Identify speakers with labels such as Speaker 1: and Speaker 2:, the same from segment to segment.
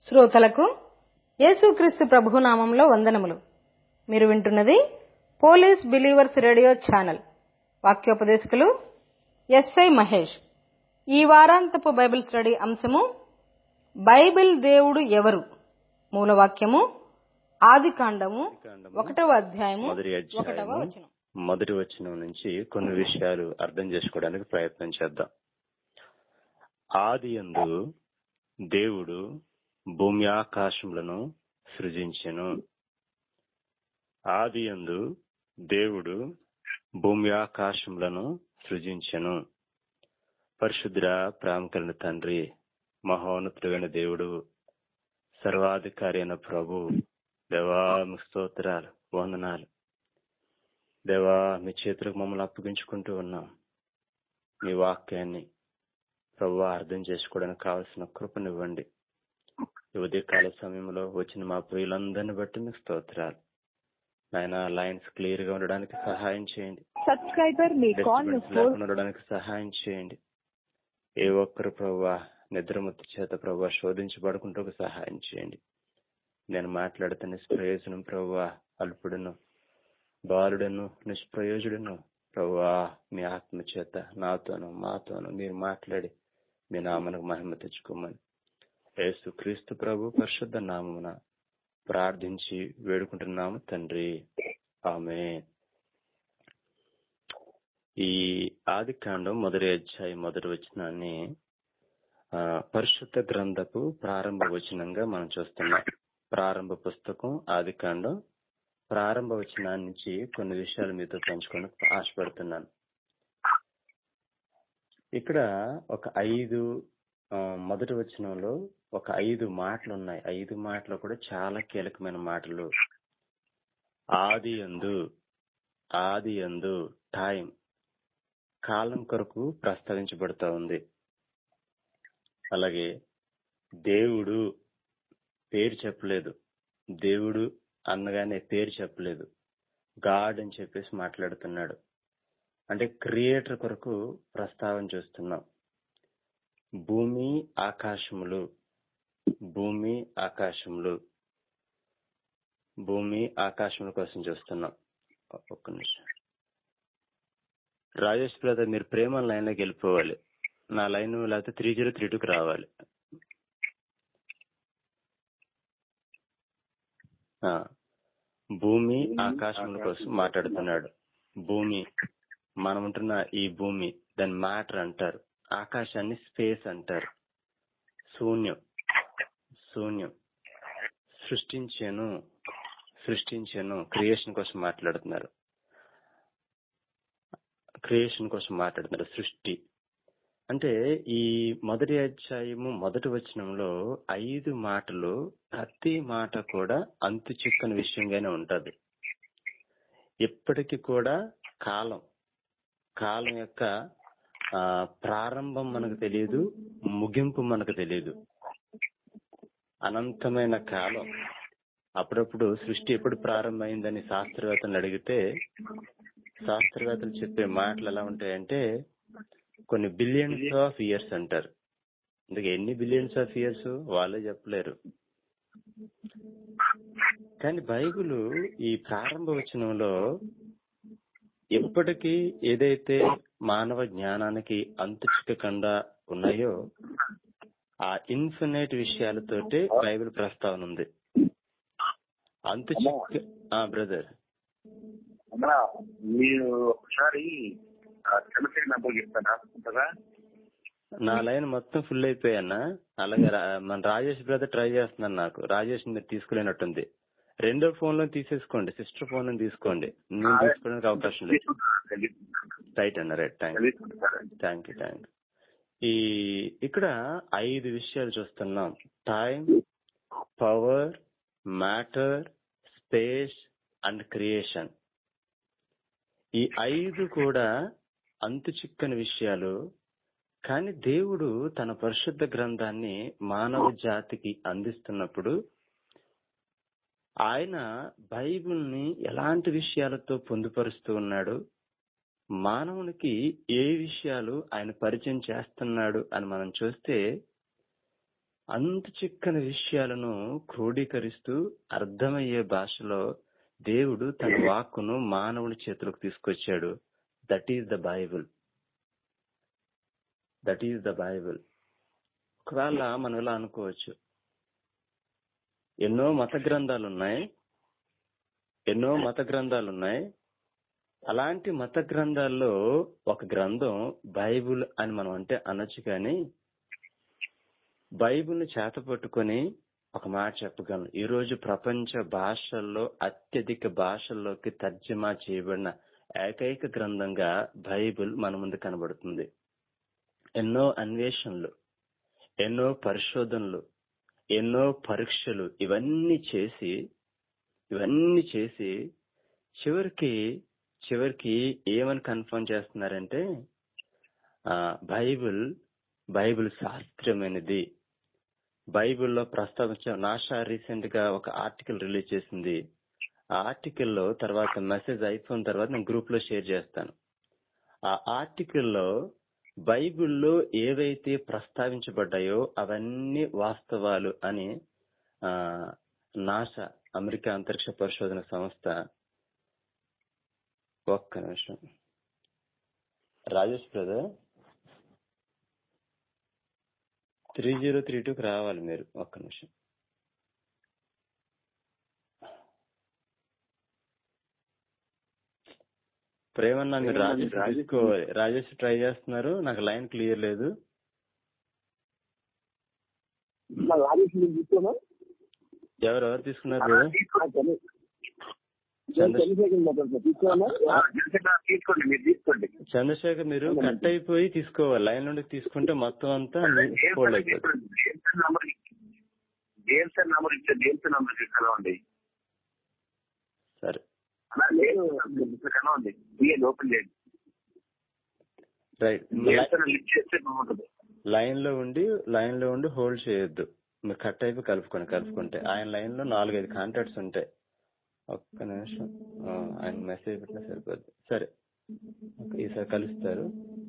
Speaker 1: శ్రోతలకు యేసుక్రీస్తు ప్రభునామంలో వందనములు మీరు వింటున్నది పోలీస్ బిలీవర్స్ రేడియో ఛానల్ వాక్యోపదేశకులు ఎస్ఐ మహేష్ ఈ వారాంతపు బైబిల్ స్టడీ అంశము బైబిల్ దేవుడు ఎవరు మూలవాక్యము ఆది కాండము ఒకటవ అధ్యాయము
Speaker 2: మొదటి
Speaker 1: ఒకటవ
Speaker 2: అధ్యాయము
Speaker 1: వచనం
Speaker 2: మొదటి వచనం నుంచి కొన్ని విషయాలు అర్థం చేసుకోవడానికి ప్రయత్నం చేద్దాం ఆది యందు దేవుడు భూమి ఆకాశములను సృజించెను ఆది యందు దేవుడు భూమి ఆకాశములను సృజించెను పరిశుద్ర ప్రాముఖులైన తండ్రి మహోన్నతుడైన దేవుడు సర్వాధికారి అయిన ప్రభు దేవా మీకు స్తోత్రాలు వందనాలు దేవా మీ చేతులకు మమ్మల్ని అప్పగించుకుంటూ ఉన్నాం మీ వాక్యాన్ని ప్రభు అర్థం చేసుకోవడానికి కావలసిన కృపనివ్వండి ఈ ఉదయకాల సమయంలో వచ్చిన మా ప్రియులందరిని బట్టి మీకు స్తోత్రాలు నాయన లైన్స్ క్లియర్ గా ఉండడానికి సహాయం చేయండి
Speaker 3: subscriber may call
Speaker 2: Disturbance
Speaker 3: Ms. Rose
Speaker 2: లేకుండా ఉండడానికి సహాయం చేయండి ఏ ఒక్కరు ప్రభా నిద్రమత్తు చేత ప్రభా శోధించబడుకుంటూ సహాయం చేయండి నేను మాట్లాడుతున్న నిష్ప్రయోజనం ప్రభా అల్పుడును బాలుడను నిష్ప్రయోజుడును ప్రభా మీ ఆత్మ చేత నాతోను మాతోను మీరు మాట్లాడి మీ నామనకు మహిమ తెచ్చుకోమని యేసు క్రీస్తు ప్రభు పరిశుద్ధ నామమున ప్రార్థించి వేడుకుంటున్నాము తండ్రి ఆమె ఈ ఆది కాండం మొదటి అధ్యాయం మొదటి వచనాన్ని ఆ, పరిశుద్ధ గ్రంథపు ప్రారంభ వచనంగా మనం చూస్తున్నాం ప్రారంభ పుస్తకం ఆది కాండం ప్రారంభ వచనాన్ని నుంచి కొన్ని విషయాలు మీతో పంచుకొని ఆశపడుతున్నాను ఇక్కడ ఒక ఐదు ఆ, మొదటి వచనంలో ఒక ఐదు మాటలు ఉన్నాయి ఐదు మాటలు కూడా చాలా కీలకమైన మాటలు ఆది అందు ఆది అందు టైం కాలం కొరకు ప్రస్తావించబడుతూ ఉంది అలాగే దేవుడు పేరు చెప్పలేదు దేవుడు అన్నగానే పేరు చెప్పలేదు గాడ్ అని చెప్పేసి మాట్లాడుతున్నాడు అంటే క్రియేటర్ కొరకు ప్రస్తావన చూస్తున్నాం భూమి ఆకాశములు భూమి ఆకాశములు భూమి ఆకాశముల కోసం చూస్తున్నాం ఒక్క నిమిషం రాజేష్ బ్రదర్ మీరు ప్రేమ లైన్ లోకి వెళ్ళిపోవాలి నా లైన్ లేకపోతే త్రీ జీరో త్రీ టూకి రావాలి ఆ, భూమి ఆకాశముల కోసం మాట్లాడుతున్నాడు భూమి మనం ఉంటున్న ఈ భూమి దాని మ్యాటర్ అంటారు ఆకాశాన్ని స్పేస్ అంటారు శూన్యం శూన్యం సృష్టించాను సృష్టించాను క్రియేషన్ కోసం మాట్లాడుతున్నారు క్రియేషన్ కోసం మాట్లాడుతున్నారు సృష్టి అంటే ఈ మొదటి అధ్యాయము మొదటి వచనంలో ఐదు మాటలు ప్రతి మాట కూడా అంతు చిక్కని విషయంగానే ఉంటది ఎప్పటికీ కూడా కాలం కాలం యొక్క ఆ, ప్రారంభం మనకు తెలియదు ముగింపు మనకు తెలియదు అనంతమైన కాలం అప్పుడప్పుడు సృష్టి ఎప్పుడు ప్రారంభమైందని శాస్త్రవేత్తలు అడిగితే శాస్త్రవేత్తలు చెప్పే మాటలు ఎలా ఉంటాయంటే కొన్ని బిలియన్స్ ఆఫ్ ఇయర్స్ అంటారు అందుకే ఎన్ని బిలియన్స్ ఆఫ్ ఇయర్స్ వాళ్ళే చెప్పలేరు కానీ బైబిల్ ఈ ప్రారంభ వచనంలో ఎప్పటికీ ఏదైతే మానవ జ్ఞానానికి అంతు చిక్కకుండా ఉన్నాయో ఆ ఇన్ఫినైట్ విషయాలతోటే బైబిల్ ప్రస్తావన ఉంది అంతు చిక్క బ్రదర్
Speaker 4: అమ్మా మీరు ఒకసారి చంద్రశేఖర్ నంబర్ చెప్తారా ఉంటుందా
Speaker 2: నా లైన్ మొత్తం ఫుల్ అయిపోయానా అలాగే రా- మన రాజేష్ బ్రదర్ ట్రై చేస్తున్నాను నాకు రాజేష్ మీరు తీసుకునేటట్టుంది రెండో ఫోన్ లో తీసేసుకోండి సిస్టర్ ఫోన్ లో తీసుకోండి నేను తీసుకోవడానికి అవకాశం లేదు రైట్ అన్న right thank thank you thank ఈ ఇక్కడ ఐదు విషయాలు చూస్తున్నాం time power matter space and creation ఈ ఐదు కూడా అంతు చిక్కని విషయాలు కానీ దేవుడు తన పరిశుద్ధ గ్రంథాన్ని మానవ జాతికి అందిస్తున్నప్పుడు ఆయన బైబిల్ని ఎలాంటి విషయాలతో పొందుపరుస్తూ ఉన్నాడు మానవునికి ఏ విషయాలు ఆయన పరిచయం చేస్తున్నాడు అని మనం చూస్తే అంత చిక్కని విషయాలను క్రోడీకరిస్తూ అర్థమయ్యే భాషలో దేవుడు తన వాక్కును మానవుని చేతులకు తీసుకొచ్చాడు that is the bible that is the bible ఒకవేళ మనం ఇలా అనుకోవచ్చు ఎన్నో మత గ్రంథాలు ఉన్నాయి ఎన్నో మత గ్రంథాలు ఉన్నాయి అలాంటి మత గ్రంథాల్లో ఒక గ్రంథం బైబుల్ అని మనం అంటే అనొచ్చు కానీ బైబిల్ని చేత పట్టుకొని ఒక మాట చెప్పగలను ఈ రోజు ప్రపంచ భాషల్లో అత్యధిక భాషల్లోకి తర్జమా చేయబడిన ఏకైక గ్రంథంగా బైబిల్ మన ముందు కనబడుతుంది ఎన్నో అన్వేషణలు ఎన్నో పరిశోధనలు ఎన్నో పరీక్షలు ఇవన్నీ చేసి ఇవన్నీ చేసి చివరికి చివరికి ఏమని కన్ఫర్మ్ చేస్తున్నారంటే ఆ బైబిల్ బైబిల్ శాస్త్రమైనది బైబిల్లో ప్రస్తావించ నాషా రీసెంట్ గా ఒక ఆర్టికల్ రిలీజ్ చేసింది ఆ ఆర్టికల్లో తర్వాత మెసేజ్ అయిపోయిన తర్వాత నేను గ్రూప్ లో షేర్ చేస్తాను ఆ ఆర్టికల్లో బైబిల్లో ఏవైతే ప్రస్తావించబడ్డాయో అవన్నీ వాస్తవాలు అని ఆ నాసా అమెరికా అంతరిక్ష పరిశోధన సంస్థ ఒక్క నిమిషం Rajesh brother three zero three టూకి రావాలి మీరు ఒక్క నిమిషం ప్రేమన్నా మీరు రాజేష్ తీసుకోవాలి రాజేష్ ట్రై చేస్తున్నారు నాకు లైన్ క్లియర్ లేదు
Speaker 3: మా రాజేష్ మీరు తీసుకోమా
Speaker 2: ఎవరు ఎవరు తీసుకున్నారు brother?
Speaker 3: చంద్రశేఖర్ మాట్లాడుతున్నా తీసుకోమా
Speaker 4: జనసేన తీసుకోండి మీరు తీసుకోండి
Speaker 2: చంద్రశేఖర్ మీరు కట్ అయిపోయి తీసుకోవాలి లైన్ నుండి తీసుకుంటే మొత్తం అంతా ఫోల్డ్ అయిపోతుంది
Speaker 4: జేమ్సన్ నంబర్ జేమ్సన్ నంబర్ ఇచ్చే జేమ్సన్ నంబర్ కలవండి
Speaker 2: సరే
Speaker 4: అలా లేదు కలవండి బిఎల్ ఓపెన్ చేయండి
Speaker 2: రైట్
Speaker 4: జేమ్సన్ లిఫ్ట్ చేస్తే బాగుంటుంది
Speaker 2: లైన్ లో ఉండి లైన్ లో ఉండి హోల్డ్ చేయొద్దు మీరు కట్ అయిపోయి కలుపుకోండి కలుపుకుంటే ఆయన లైన్ లో నాలుగైదు కాంటాక్ట్స్ ఉంటాయి ఒక్క నిమిషం ఆ, ఆయన మెసేజ్ పెట్టినా సరిపోద్ది సరే ఓకే, ఈసారి కలుస్తారు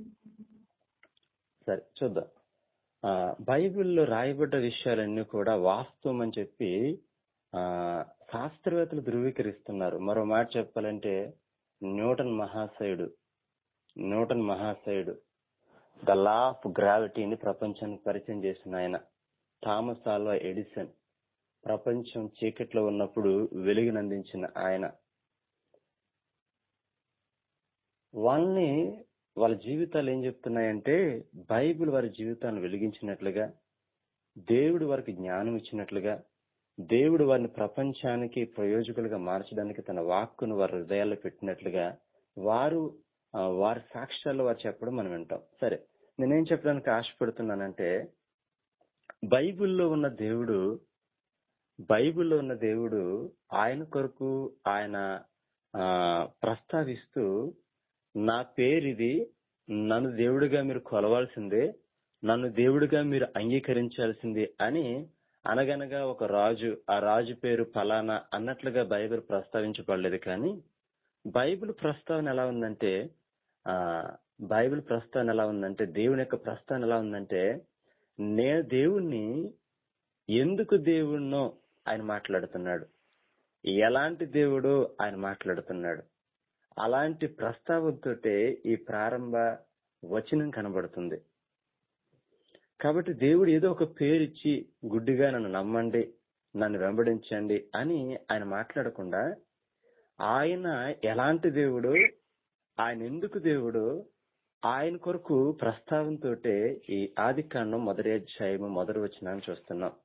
Speaker 2: సరే చూద్దాం ఆ, బైబిల్లో రాయబడ్డ విషయాలన్నీ కూడా వాస్తవం అని చెప్పి ఆ శాస్త్రవేత్తలు ధృవీకరిస్తున్నారు మరో మాట చెప్పాలంటే న్యూటన్ మహాశయుడు న్యూటన్ మహాశయుడు ద లా ఆఫ్ గ్రావిటీని ప్రపంచానికి పరిచయం చేసిన ఆయన థామస్ ఆల్వా ఎడిసన్ ప్రపంచం చీకట్లో ఉన్నప్పుడు వెలుగునందించిన ఆయన వాళ్ళని వాళ్ళ జీవితాలు ఏం చెప్తున్నాయంటే బైబిల్ వారి జీవితాలను వెలిగించినట్లుగా దేవుడు వారికి జ్ఞానం ఇచ్చినట్లుగా దేవుడు వారిని ప్రపంచానికి ప్రయోజకులుగా మార్చడానికి తన వాక్కును వారి హృదయాల్లో పెట్టినట్లుగా వారు ఆ, వారి సాక్ష్యాలు వారు చెప్పడం మనం వింటాం సరే నేనేం చెప్పడానికి ఆశపడుతున్నానంటే బైబిల్లో ఉన్న దేవుడు బైబిల్లో ఉన్న దేవుడు ఆయన కొరకు ఆయన ఆ ప్రస్తావిస్తూ నా పేరిది నన్ను దేవుడిగా మీరు కొలవాల్సిందే నన్ను దేవుడిగా మీరు అంగీకరించాల్సిందే అని అనగనగా ఒక రాజు ఆ రాజు పేరు ఫలానా అన్నట్లుగా బైబిల్ ప్రస్తావించబడలేదు కానీ బైబిల్ ప్రస్తావన ఎలా ఉందంటే ఆ బైబిల్ ప్రస్తావన ఎలా ఉందంటే దేవుని యొక్క ప్రస్తావన ఎలా ఉందంటే నేను దేవుణ్ణి ఎందుకు దేవుణ్ణో ఆయన మాట్లాడుతున్నాడు ఎలాంటి దేవుడు ఆయన మాట్లాడుతున్నాడు అలాంటి ప్రస్తావంతోటే ఈ ప్రారంభ వచనం కనబడుతుంది కాబట్టి దేవుడు ఏదో ఒక పేరిచ్చి గుడ్డిగా నన్ను నమ్మండి నన్ను వెంబడించండి అని ఆయన మాట్లాడకుండా ఆయన ఎలాంటి దేవుడు ఆయన ఎందుకు దేవుడు ఆయన కొరకు ప్రస్తావంతోటే ఈ ఆది కాండం మొదటి అధ్యాయము మొదటి వచనాన్ని చూస్తున్నాం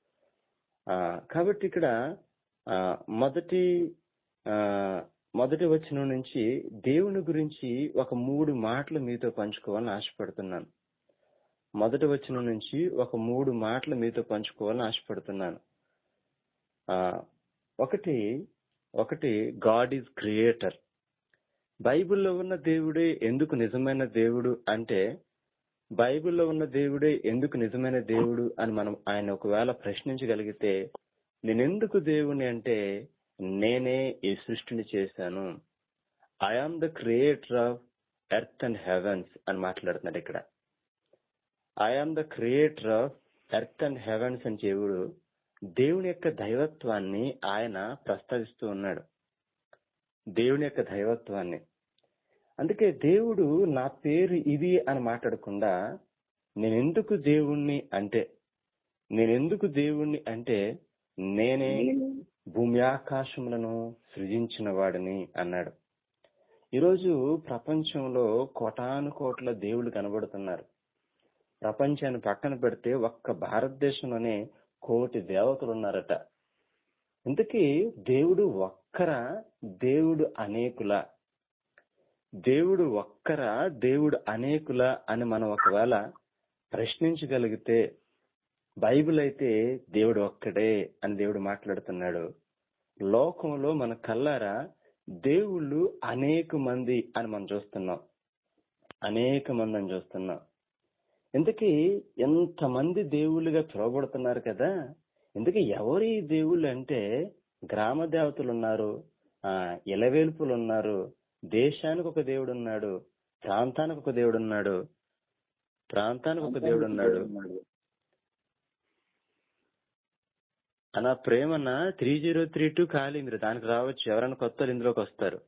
Speaker 2: ఆ కాబట్టి ఇక్కడ ఆ మొదటి ఆ మొదటి వచనం నుంచి దేవుని గురించి ఒక మూడు మాటలు మీతో పంచుకోవాలని ఆశపడుతున్నాను మొదటి వచనం నుంచి ఒక మూడు మాటలు మీతో పంచుకోవాలని ఆశపడుతున్నాను ఆ ఒకటి ఒకటి గాడ్ ఈజ్ క్రియేటర్ బైబిల్లో ఉన్న దేవుడే ఎందుకు నిజమైన దేవుడు అంటే బైబిల్లో ఉన్న దేవుడే ఎందుకు నిజమైన దేవుడు అని మనం ఆయన ఒకవేళ ప్రశ్నించగలిగితే నేనెందుకు దేవుని అంటే నేనే ఈ సృష్టిని చేశాను I am the creator of earth and heavens అని మాట్లాడుతున్నాడు ఇక్కడ I am the creator of earth and heavens అని దేవుడు దేవుని యొక్క దైవత్వాన్ని ఆయన ప్రస్తావిస్తూ ఉన్నాడు దేవుని యొక్క దైవత్వాన్ని అందుకే దేవుడు నా పేరు ఇది అని మాట్లాడకుండా నేనెందుకు దేవుణ్ణి అంటే నేనెందుకు దేవుణ్ణి అంటే నేనే భూమి ఆకాశములను సృజించిన వాడిని అన్నాడు ఈరోజు ప్రపంచంలో కోటాను కోట్ల దేవుళ్ళు కనబడుతున్నారు ప్రపంచాన్ని పక్కన పెడితే ఒక్క భారతదేశంలోనే కోటి దేవతలు ఉన్నారట ఇంతకీ దేవుడు ఒక్కర దేవుడు అనేకుల దేవుడు ఒక్కర దేవుడు అనేకుల అని మనం ఒకవేళ ప్రశ్నించగలిగితే బైబిల్ అయితే దేవుడు ఒక్కడే అని దేవుడు మాట్లాడుతున్నాడు లోకంలో మన కల్లారా దేవుళ్ళు అనేక మంది అని మనం చూస్తున్నాం అనేక మంది అని చూస్తున్నాం ఇంతకీ ఎంతమంది దేవుళ్ళుగా పిలువబడుతున్నారు కదా ఇంతకీ ఎవరు ఈ దేవుళ్ళు అంటే గ్రామ దేవతలు ఉన్నారు ఆ ఇలవేల్పులు ఉన్నారు దేశానికి ఒక దేవుడు ఉన్నాడు ప్రాంతానికి ఒక దేవుడు ఉన్నాడు ప్రాంతానికి ఒక దేవుడు ఉన్నాడు అన్న ప్రేమన్న త్రీ జీరో త్రీ టూ ఖాళీ మీరు దానికి రావచ్చు ఎవరైనా కొత్త వాళ్ళు ఇందులోకి వస్తారు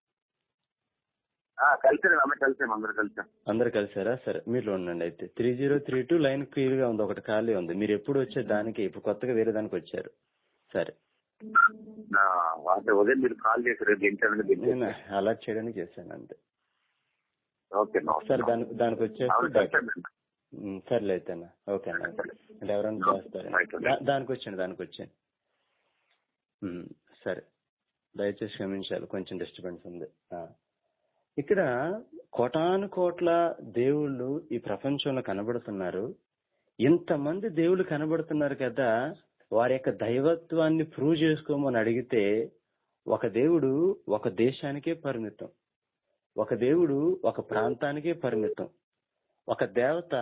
Speaker 4: కలిసారు అమ్మ కలిసాం అందరు కలిసాం
Speaker 2: అందరు కలిసారా సరే మీరు ఉండండి అయితే three zero three two line clear గా ఉంది ఒకటి ఖాళీ ఉంది మీరు ఎప్పుడు వచ్చే దానికి ఇప్పుడు కొత్తగా వేరే దానికి వచ్చారు సరే
Speaker 4: అంటే ఉదయం మీరు కాల్ చేశారు దించాలని
Speaker 2: నేను అలర్ట్ చేయడానికి చేశాను అంతే
Speaker 4: ఓకే
Speaker 2: సరే దాని దానికి వచ్చేసి
Speaker 4: అవును
Speaker 2: back.
Speaker 4: కలిసాను
Speaker 2: ఉమ్, సర్లే అయితే అన్న ఓకే అన్న అంటే ఎవరైనా చేస్తారు దా- దానికి వచ్చాను దానికి వచ్చాను ఉమ్, సరే దయచేసి క్షమించాలి కొంచెం డిస్టర్బెన్స్ ఉంది ఆ. ఇక్కడ కోటాను కోట్ల దేవుళ్ళు ఈ ప్రపంచంలో కనబడుతున్నారు ఇంతమంది దేవుళ్ళు కనబడుతున్నారు కదా వారి యొక్క దైవత్వాన్ని ప్రూవ్ చేసుకోమని అడిగితే ఒక దేవుడు ఒక దేశానికే పరిమితం ఒక దేవుడు ఒక ప్రాంతానికే పరిమితం ఒక దేవత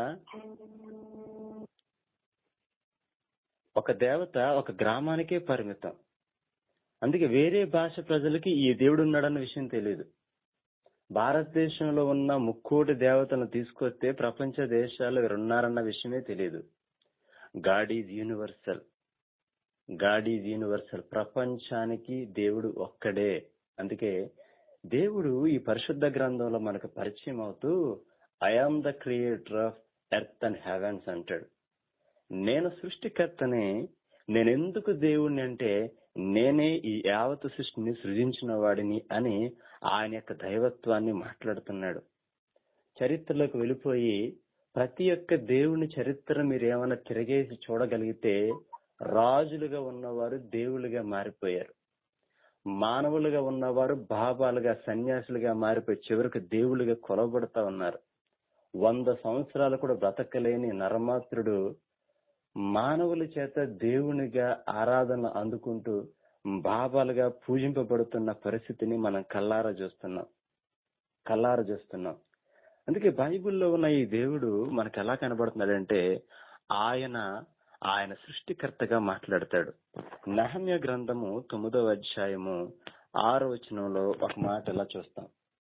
Speaker 2: ఒక దేవత ఒక గ్రామానికే పరిమితం అందుకే వేరే భాష ప్రజలకి ఈ దేవుడు ఉన్నాడన్న విషయం తెలియదు భారతదేశంలో ఉన్న ముక్కోటి దేవతలను తీసుకొస్తే ప్రపంచ దేశాలు వీరు ఉన్నారన్న విషయమే తెలియదు God is universal God is universal ప్రపంచానికి దేవుడు ఒక్కడే అందుకే దేవుడు ఈ పరిశుద్ధ గ్రంథంలో మనకు పరిచయం అవుతూ I am the creator of earth and heavens అంటాడు నేను సృష్టికర్తనే నేనెందుకు దేవుణ్ణి అంటే నేనే ఈ యావత్ సృష్టిని సృజించిన వాడిని అని ఆయన యొక్క దైవత్వాన్ని మాట్లాడుతున్నాడు చరిత్రలోకి వెళ్ళిపోయి ప్రతి ఒక్క దేవుని చరిత్ర మీరు ఏమైనా తిరగేసి చూడగలిగితే రాజులుగా ఉన్నవారు దేవుళ్ళుగా మారిపోయారు మానవులుగా ఉన్నవారు బాబాలుగా సన్యాసులుగా మారిపోయి చివరికి దేవుళ్ళుగా కొలబడతా ఉన్నారు వంద సంవత్సరాలు కూడా బ్రతకలేని నరమాత్రుడు మానవుల చేత దేవునిగా ఆరాధన అందుకుంటూ బాబాలుగా పూజింపబడుతున్న పరిస్థితిని మనం కల్లారా చూస్తున్నాం కల్లారా చూస్తున్నాం అందుకే బైబిల్లో ఉన్న ఈ దేవుడు మనకు ఎలా కనబడుతున్నాడంటే ఆయన ఆయన సృష్టికర్తగా మాట్లాడతాడు నహమ్య గ్రంథము తొమ్మిదవ అధ్యాయము ఆరో వచనంలో ఒక మాట ఎలా చూస్తాం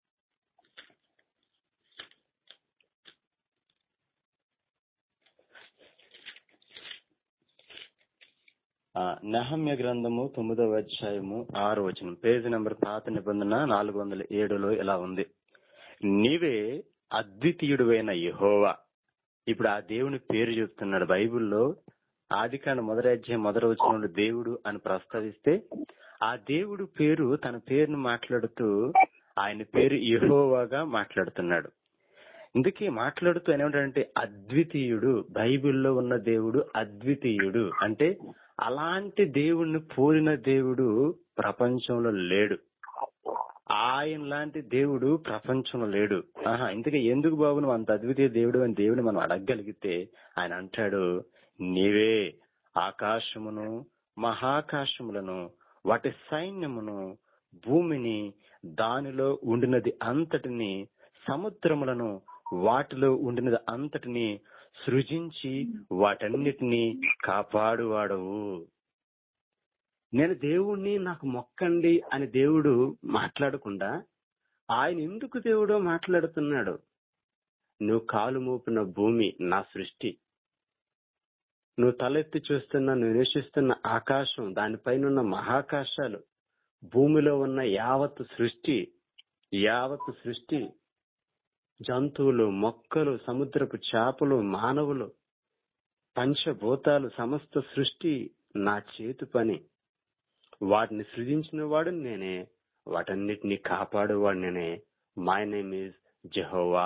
Speaker 2: ఆ, నెహమ్య గ్రంథము తొమ్మిదవ అధ్యాయము ఆరు వచనం పేజీ నెంబర్ పాత నిబంధన నాలుగు వందల ఏడులో ఇలా ఉంది నీవే అద్వితీయుడువైన యెహోవా ఇప్పుడు ఆ దేవుని పేరు చెప్తున్నాడు బైబిల్లో ఆది కాండ మొదటి అధ్యాయం మొదటి వచ్చిన దేవుడు అని ప్రస్తావిస్తే ఆ దేవుడు పేరు తన పేరును మాట్లాడుతూ ఆయన పేరు యెహోవాగా మాట్లాడుతున్నాడు ఇందుకే మాట్లాడుతూ ఏమంటాడంటే అద్వితీయుడు బైబిల్లో ఉన్న దేవుడు అద్వితీయుడు అంటే అలాంటి దేవుణ్ణి పోలిన దేవుడు ప్రపంచంలో లేడు ఆయన లాంటి దేవుడు ప్రపంచంలో లేడు ఆహా ఇంతకీ ఎందుకు బాబు నువ్వు అంత అద్వితీయ దేవుడు అని దేవుని మనం అడగగలిగితే ఆయన అంటాడు నీవే ఆకాశమును మహాకాశములను వాటి సైన్యమును భూమిని దానిలో ఉండినది అంతటిని సముద్రములను వాటిలో ఉండినది అంతటిని సృజించి వాటన్నిటిని కాపాడువాడవు నేను దేవుణ్ణి నాకు మొక్కండి అని దేవుడు మాట్లాడకుండా ఆయన ఎందుకు దేవుడో మాట్లాడుతున్నాడు నువ్వు కాలు మోపిన భూమి నా సృష్టి
Speaker 5: నువ్వు తలెత్తి చూస్తున్న నువ్వు నివసిస్తున్న ఆకాశం దానిపైన ఉన్న మహాకాశాలు భూమిలో ఉన్న యావత్ సృష్టి యావత్ సృష్టి జంతువులు మొక్కలు సముద్రపు చేపలు మానవులు పంచభూతాలు సమస్త సృష్టి నా చేతి పని వాటిని సృజించిన వాడు నేనే వాటన్నిటిని కాపాడేవాడు నేనే మై నేమ్ ఈజ్ జెహోవా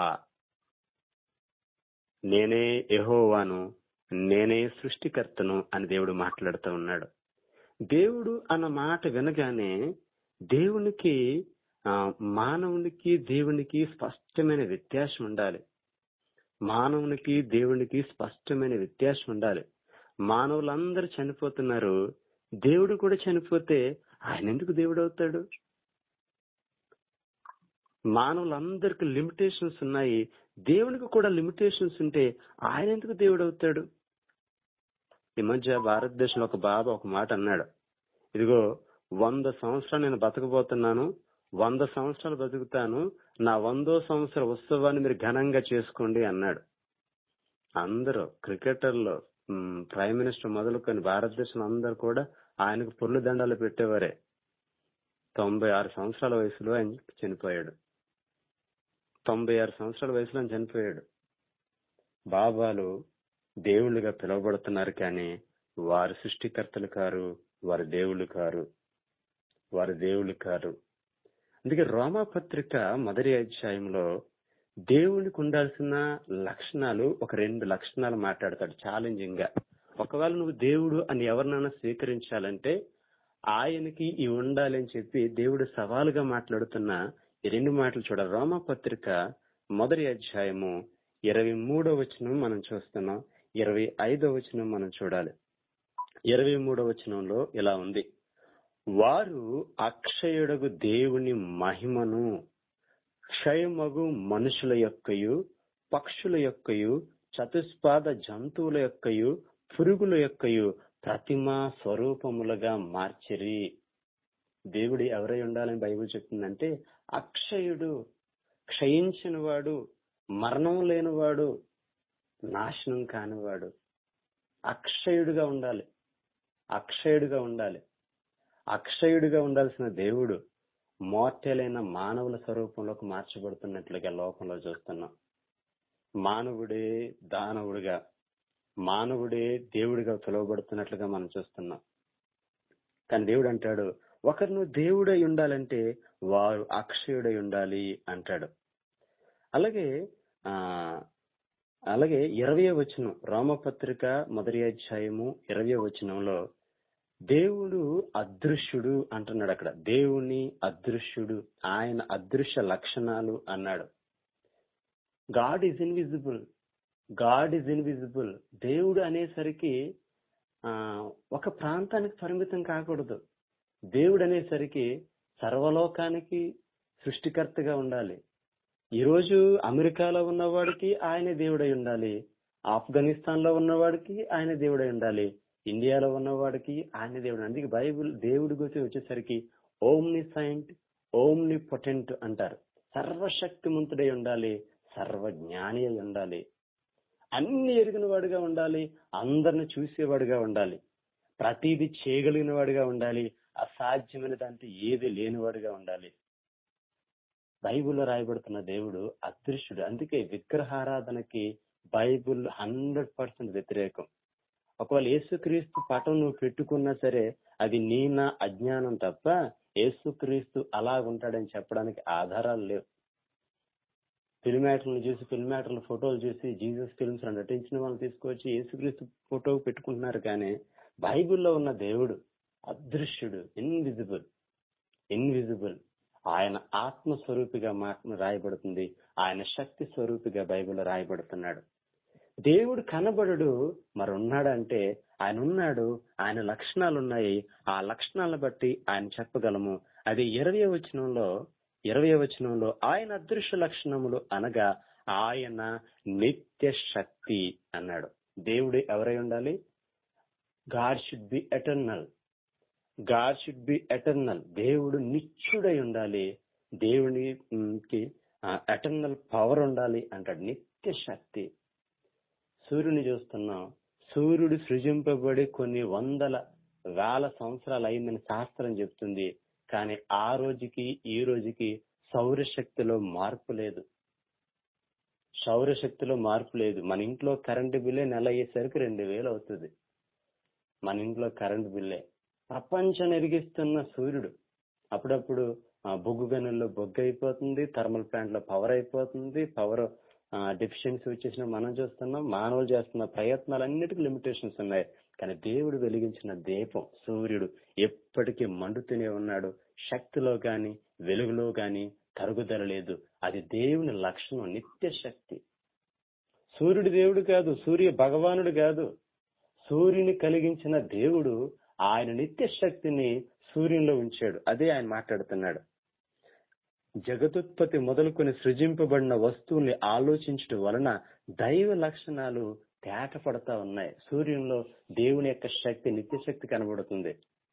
Speaker 5: నేనే యెహోవాను నేనే సృష్టికర్తను అని దేవుడు మాట్లాడుతూ ఉన్నాడు దేవుడు అన్న మాట వినగానే దేవునికి ఆ, మానవునికి దేవునికి స్పష్టమైన వ్యత్యాసం ఉండాలి మానవునికి దేవునికి స్పష్టమైన వ్యత్యాసం ఉండాలి మానవులందరూ చనిపోతున్నారు దేవుడు కూడా చనిపోతే ఆయన ఎందుకు దేవుడు అవుతాడు మానవులందరికి లిమిటేషన్స్ ఉన్నాయి దేవునికి కూడా లిమిటేషన్స్ ఉంటే ఆయన ఎందుకు దేవుడు అవుతాడు ఈ మధ్య భారతదేశంలో ఒక బాబా ఒక మాట అన్నాడు ఇదిగో వంద సంవత్సరాలు నేను బతకబోతున్నాను వంద సంవత్సరాలు బతుకుతాను నా వందో సంవత్సర ఉత్సవాన్ని మీరు ఘనంగా చేసుకోండి అన్నాడు అందరూ క్రికెటర్లు మ్, ప్రైమ్ మినిస్టర్ మొదలుకొని భారతదేశంలో అందరూ కూడా ఆయనకు పొర్లు దండాలు పెట్టేవారే తొంభై ఆరు సంవత్సరాల వయసులో ఆయన చనిపోయాడు తొంభై ఆరు సంవత్సరాల వయసులో ఆయన చనిపోయాడు బాబాలు దేవుళ్ళుగా పిలువబడుతున్నారు కానీ వారు సృష్టికర్తలు కారు వారు దేవుళ్ళు కారు వారు దేవుళ్ళు కారు అందుకే రోమా పత్రిక మొదటి అధ్యాయంలో దేవునికి ఉండాల్సిన లక్షణాలు ఒక రెండు లక్షణాలు మాట్లాడతాడు ఛాలెంజింగ్ గా ఒకవేళ నువ్వు దేవుడు అని ఎవరినైనా స్వీకరించాలంటే ఆయనకి ఇవి ఉండాలి అని చెప్పి దేవుడు సవాలుగా మాట్లాడుతున్న ఈ రెండు మాటలు చూడాలి రోమా పత్రిక మొదటి అధ్యాయము ఇరవై మూడో వచనం మనం చూస్తున్నాం ఇరవై ఐదో వచనం మనం చూడాలి ఇరవై మూడో వచనంలో ఇలా ఉంది వారు అక్షయుడగు దేవుని మహిమను క్షయమగు మనుషుల యొక్కయు పక్షుల యొక్కయు చతుష్పాద జంతువుల యొక్కయు పురుగుల యొక్కయు ప్రతిమా స్వరూపములుగా మార్చిరి దేవుడు ఎవరై ఉండాలని బైబిల్ చెప్తుందంటే అక్షయుడు క్షయించిన వాడు మరణం లేనివాడు నాశనం కానివాడు అక్షయుడుగా ఉండాలి అక్షయుడుగా ఉండాలి అక్షయుడిగా ఉండాల్సిన దేవుడు మోర్టెలైన మానవుల స్వరూపంలోకి మార్చబడుతున్నట్లుగా లోకంలో చూస్తున్నాం మానవుడే దానవుడిగా మానవుడే దేవుడిగా పిలువబడుతున్నట్లుగా మనం చూస్తున్నాం కానీ దేవుడు అంటాడు ఒకరు నువ్వు దేవుడై ఉండాలంటే వారు అక్షయుడై ఉండాలి అంటాడు అలాగే ఆ అలాగే ఇరవై వచనం రామపత్రిక మొదటి అధ్యాయము ఇరవై వచనంలో దేవుడు అదృశ్యుడు అంటున్నాడు అక్కడ దేవుని అదృశ్యుడు ఆయన అదృశ్య లక్షణాలు అన్నాడు God is invisible God is invisible దేవుడు అనేసరికి ఆ ఒక ప్రాంతానికి పరిమితం కాకూడదు దేవుడు అనేసరికి సర్వలోకానికి సృష్టికర్తగా ఉండాలి ఈ రోజు అమెరికాలో ఉన్నవాడికి ఆయనే దేవుడై ఉండాలి ఆఫ్ఘనిస్తాన్ లో ఉన్నవాడికి ఆయన దేవుడై ఉండాలి ఇండియాలో ఉన్నవాడికి ఆయన దేవుడు అందుకే బైబిల్ దేవుడి గురించి వచ్చేసరికి ఓమ్ని సైంట్ ఓమ్ని పొటెంట్ అంటారు సర్వశక్తిమంతుడై ఉండాలి సర్వజ్ఞాని అయి ఉండాలి అన్ని ఎరిగిన వాడుగా ఉండాలి అందరిని చూసేవాడుగా ఉండాలి ప్రతిదీ చేయగలిగిన వాడిగా ఉండాలి అసాధ్యమైన దాంట్లో ఏది లేనివాడుగా ఉండాలి బైబిల్లో రాయబడుతున్న దేవుడు అదృశ్యుడు అందుకే విగ్రహారాధనకి బైబిల్ హండ్రెడ్ పర్సెంట్ వ్యతిరేకం ఒకవేళ యేసుక్రీస్తు పటం నువ్వు పెట్టుకున్నా సరే అది నీ నా అజ్ఞానం తప్ప యేసుక్రీస్తు అలాగుంటాడని చెప్పడానికి ఆధారాలు లేవు ఫిల్మ్ చూసి ఫిల్మ్ యాక్టర్ల ఫోటోలు చూసి జీసస్ ఫిల్మ్స్ లో నటించిన వాళ్ళని తీసుకొచ్చి యేసుక్రీస్తు ఫోటో పెట్టుకుంటున్నారు కానీ బైబిల్లో ఉన్న దేవుడు అదృశ్యుడు ఇన్విజిబుల్ ఇన్విజిబుల్ ఆయన ఆత్మ స్వరూపిగా మాట రాయబడుతుంది ఆయన శక్తి స్వరూపిగా బైబిల్లో రాయబడుతున్నాడు దేవుడు కనబడడు మరి ఉన్నాడంటే ఆయన ఉన్నాడు ఆయన లక్షణాలు ఉన్నాయి ఆ లక్షణాలను బట్టి ఆయన చెప్పగలము అది ఇరవై వచనంలో ఇరవై వచనంలో ఆయన అదృశ్య లక్షణములు అనగా ఆయన నిత్య శక్తి అన్నాడు దేవుడు ఎవరై ఉండాలి God should be eternal God should be eternal దేవుడు నిత్యుడై ఉండాలి దేవునికి ఎటర్నల్ పవర్ ఉండాలి అంటాడు నిత్య శక్తి సూర్యుని చూస్తున్నాం సూర్యుడు సృజింపబడి కొన్ని వందల వేల సంవత్సరాలు అయిందని శాస్త్రం చెప్తుంది కానీ ఆ రోజుకి ఈ రోజుకి సౌరశక్తిలో మార్పు లేదు సౌరశక్తిలో మార్పు లేదు మన ఇంట్లో కరెంటు బిల్లే నెల అయ్యేసరికి రెండు వేలు అవుతుంది మన ఇంట్లో కరెంటు బిల్లే ప్రపంచం ఎరిగిస్తున్న సూర్యుడు అప్పుడప్పుడు ఆ, బొగ్గు గనుల్లో బొగ్గు అయిపోతుంది థర్మల్ ప్లాంట్ లో పవర్ అయిపోతుంది పవర్ డెఫిషియన్సీ వచ్చేసిన మనం చూస్తున్నాం మానవులు చేస్తున్న ప్రయత్నాలన్నిటికీ లిమిటేషన్స్ ఉన్నాయి కానీ దేవుడు వెలిగించిన దీపం సూర్యుడు ఎప్పటికీ మండుతూనే ఉన్నాడు శక్తిలో గాని వెలుగులో గాని తరుగుదల లేదు అది దేవుని లక్షణం నిత్య శక్తి సూర్యుడు దేవుడు కాదు సూర్య భగవానుడు కాదు సూర్యుని కలిగించిన దేవుడు ఆయన నిత్య శక్తిని సూర్యునిలో ఉంచాడు అదే ఆయన మాట్లాడుతున్నాడు జగదుత్పత్తి మొదలుకొని సృజింపబడిన వస్తువుల్ని ఆలోచించడం వలన దైవ లక్షణాలు తేటపడతా ఉన్నాయి సూర్యునిలో దేవుని యొక్క శక్తి నిత్య శక్తి కనబడుతుంది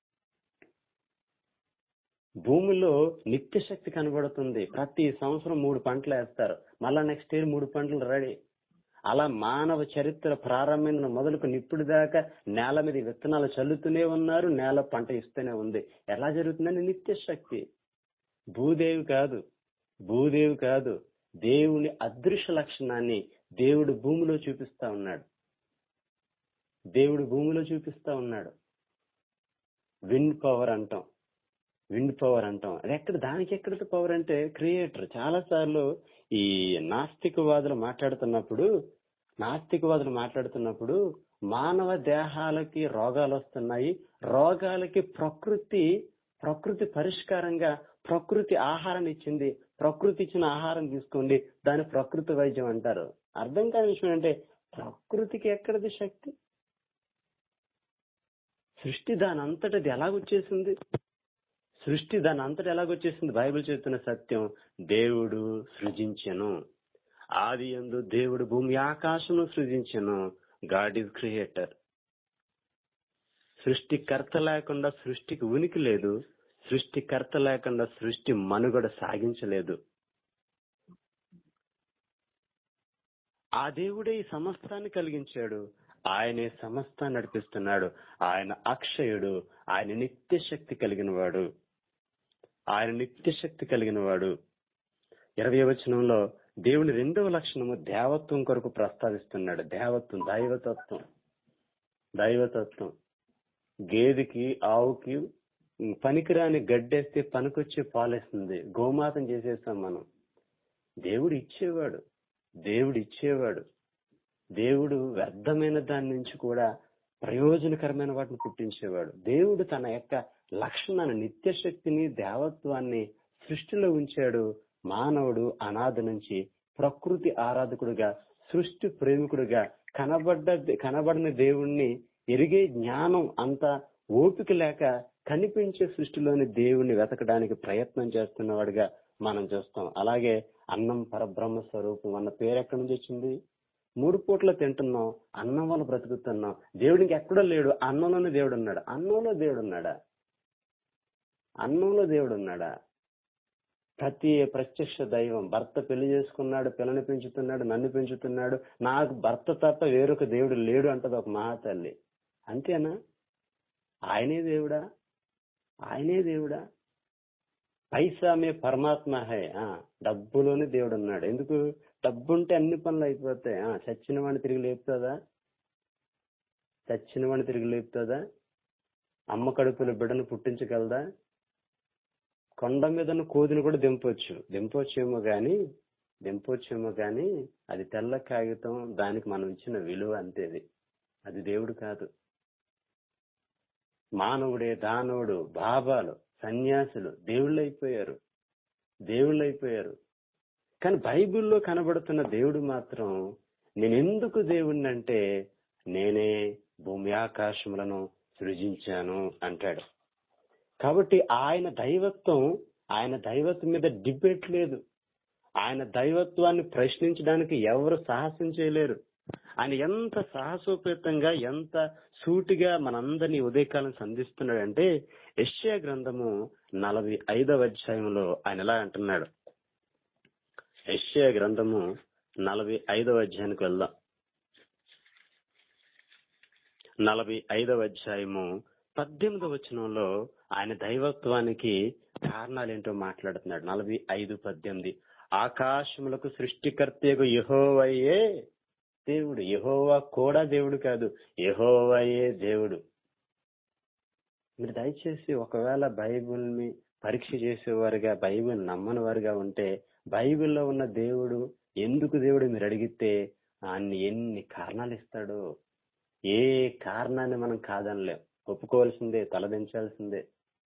Speaker 5: భూమిలో నిత్య శక్తి కనబడుతుంది ప్రతి సంవత్సరం మూడు పంటలు వేస్తారు మళ్ళా నెక్స్ట్ ఇయర్ మూడు పంటలు రెడీ అలా మానవ చరిత్ర ప్రారంభమైన మొదలుకు ఇప్పుడు దాకా నేల మీద విత్తనాలు చల్లుతూనే ఉన్నారు నేల పంట ఇస్తూనే ఉంది ఎలా జరుగుతుందని నిత్య శక్తి భూదేవి కాదు భూదేవి కాదు దేవుని అదృశ్య లక్షణాన్ని దేవుడు భూమిలో చూపిస్తా ఉన్నాడు దేవుడు భూమిలో చూపిస్తా ఉన్నాడు విండ్ పవర్ అంటాం విండ్ పవర్ అంటాం అది ఎక్కడ దానికి ఎక్కడ పవర్ అంటే క్రియేటర్ చాలా సార్లు ఈ నాస్తికవాదులు మాట్లాడుతున్నప్పుడు నాస్తికవాదులు మాట్లాడుతున్నప్పుడు మానవ దేహాలకి రోగాలు వస్తున్నాయి రోగాలకి ప్రకృతి ప్రకృతి పరిష్కారంగా ప్రకృతి ఆహారాన్ని ఇచ్చింది ప్రకృతి ఇచ్చిన ఆహారం తీసుకోండి దాని ప్రకృతి వైద్యం అంటారు అర్థం కాని విషయం అంటే ప్రకృతికి ఎక్కడిది శక్తి సృష్టి దాని అంతటది ఎలాగొచ్చేసింది సృష్టి దాని అంతట ఎలాగొచ్చేసింది బైబిల్ చెప్తున్న సత్యం దేవుడు సృజించెను ఆది ఎందు దేవుడు భూమి ఆకాశము సృజించెను గాడ్ ఈజ్ క్రియేటర్ సృష్టికర్త లేకుండా సృష్టికి ఉనికి లేదు సృష్టికర్త లేకుండా సృష్టి మనుగడ సాగించలేదు ఆ దేవుడే ఈ సమస్తాన్ని కలిగించాడు ఆయనే సమస్తాన్ని నడిపిస్తున్నాడు ఆయన అక్షయుడు ఆయన నిత్య శక్తి కలిగిన వాడు ఆయన నిత్య శక్తి కలిగిన వాడు ఇరవై వచనంలో దేవుని రెండవ లక్షణము దేవత్వం కొరకు ప్రస్తావిస్తున్నాడు దేవత్వం దైవతత్వం దైవతత్వం గేదెకి ఆవుకి పనికిరాని గడ్డేస్తే పనికొచ్చే పాలేస్తుంది గోమాతం చేసేస్తాం మనం దేవుడు ఇచ్చేవాడు దేవుడు ఇచ్చేవాడు దేవుడు వ్యర్థమైన దాని నుంచి కూడా ప్రయోజనకరమైన వాటిని పుట్టించేవాడు దేవుడు తన యొక్క లక్షణాన్ని నిత్య శక్తిని దేవత్వాన్ని సృష్టిలో ఉంచాడు మానవుడు అనాథ నుంచి ప్రకృతి ఆరాధకుడుగా సృష్టి ప్రేమికుడుగా కనబడ్డ కనబడిన దేవుణ్ణి ఎరిగే జ్ఞానం అంత ఓపిక లేక కనిపించే సృష్టిలోని దేవుణ్ణి వెతకడానికి ప్రయత్నం చేస్తున్నవాడిగా మనం చూస్తాం అలాగే అన్నం పరబ్రహ్మ స్వరూపం అన్న పేరు ఎక్కడి నుంచి వచ్చింది మూడు పూట్ల తింటున్నాం అన్నం వల్ల బ్రతుకుతున్నాం దేవుడికి ఎక్కడో లేడు అన్నంలోనే దేవుడు ఉన్నాడు అన్నంలో దేవుడు ఉన్నాడా అన్నంలో దేవుడు ఉన్నాడా ప్రతి ప్రత్యక్ష దైవం భర్త పెళ్లి చేసుకున్నాడు పిల్లని పెంచుతున్నాడు నన్ను పెంచుతున్నాడు నాకు భర్త తప్ప వేరొక దేవుడు లేడు అంటది ఒక మహాతల్లి అంతేనా ఆయనే దేవుడా ఆయనే దేవుడా పైసా మే పరమాత్మ హై ఆ, డబ్బులోనే దేవుడు ఉన్నాడు ఎందుకు డబ్బు ఉంటే అన్ని పనులు అయిపోతాయి ఆ, చచ్చిన వాడిని తిరిగి లేపుతుందా చచ్చిన వాడిని తిరిగి లేపుతుందా అమ్మ కడుపులో బిడ్డను పుట్టించగలదా కొండ మీద ఉన్న కోదిని కూడా దింపొచ్చు దింపొచ్చేమో గాని దింపొచ్చేమో గాని అది తెల్ల కాగితం దానికి మనం ఇచ్చిన విలువ అంతేది అది దేవుడు కాదు మానవుడే దానవుడు బాబాలు సన్యాసులు దేవుళ్ళు అయిపోయారు దేవుళ్ళు అయిపోయారు కానీ బైబిల్లో కనబడుతున్న దేవుడు మాత్రం నేను ఎందుకు దేవుణ్ణి అంటే నేనే భూమి ఆకాశములను సృజించాను అంటాడు కాబట్టి ఆయన దైవత్వం ఆయన దైవత్వం మీద డిబేట్ లేదు ఆయన దైవత్వాన్ని ప్రశ్నించడానికి ఎవరు సాహసం చేయలేరు ఆయన ఎంత సాహసోపేతంగా ఎంత సూటిగా మనందరినీ ఉదయకాలం సంధిస్తున్నాడంటే యెషయా గ్రంథము నలభై ఐదవ అధ్యాయంలో ఆయన ఎలా అంటున్నాడు యెషయా గ్రంథము నలభై ఐదవ అధ్యాయానికి వెళ్దాం నలభై ఐదవ అధ్యాయము పద్దెనిమిదవ వచనంలో ఆయన దైవత్వానికి కారణాలేంటో మాట్లాడుతున్నాడు నలభై ఐదు పద్దెనిమిది ఆకాశములకు సృష్టికర్తకు యహోవయే దేవుడు యహోవా కూడా దేవుడు కాదు యహోవయే దేవుడు మీరు దయచేసి ఒకవేళ బైబిల్ని పరీక్ష చేసేవారుగా బైబిల్ నమ్మని వారుగా ఉంటే బైబిల్లో ఉన్న దేవుడు ఎందుకు దేవుడు మీరు అడిగితే అన్ని ఎన్ని కారణాలు ఇస్తాడో ఏ కారణాన్ని మనం కాదనలేం ఒప్పుకోవాల్సిందే తలదించాల్సిందే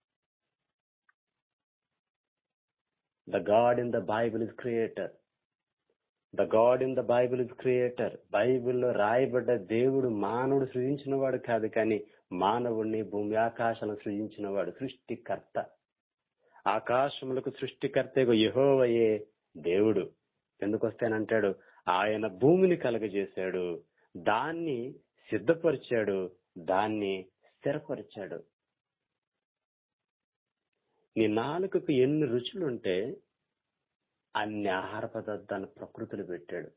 Speaker 5: the God in the Bible is creator the God in the Bible is creator బైబిల్లో రాయబడ్డ దేవుడు మానవుడు సృజించిన వాడు కాదు కానీ మానవుడిని భూమి ఆకాశాలను సృజించిన వాడు సృష్టికర్త ఆకాశములకు సృష్టికర్తకు యహోవయే దేవుడు ఎందుకొస్తేనంటాడు ఆయన భూమిని కలగజేశాడు దాన్ని సిద్ధపరిచాడు దాన్ని స్థిరపరిచాడు నీ నాలుకకు ఎన్ని రుచులుంటే అన్ని ఆహార పదార్థాలను ప్రకృతిలో పెట్టాడు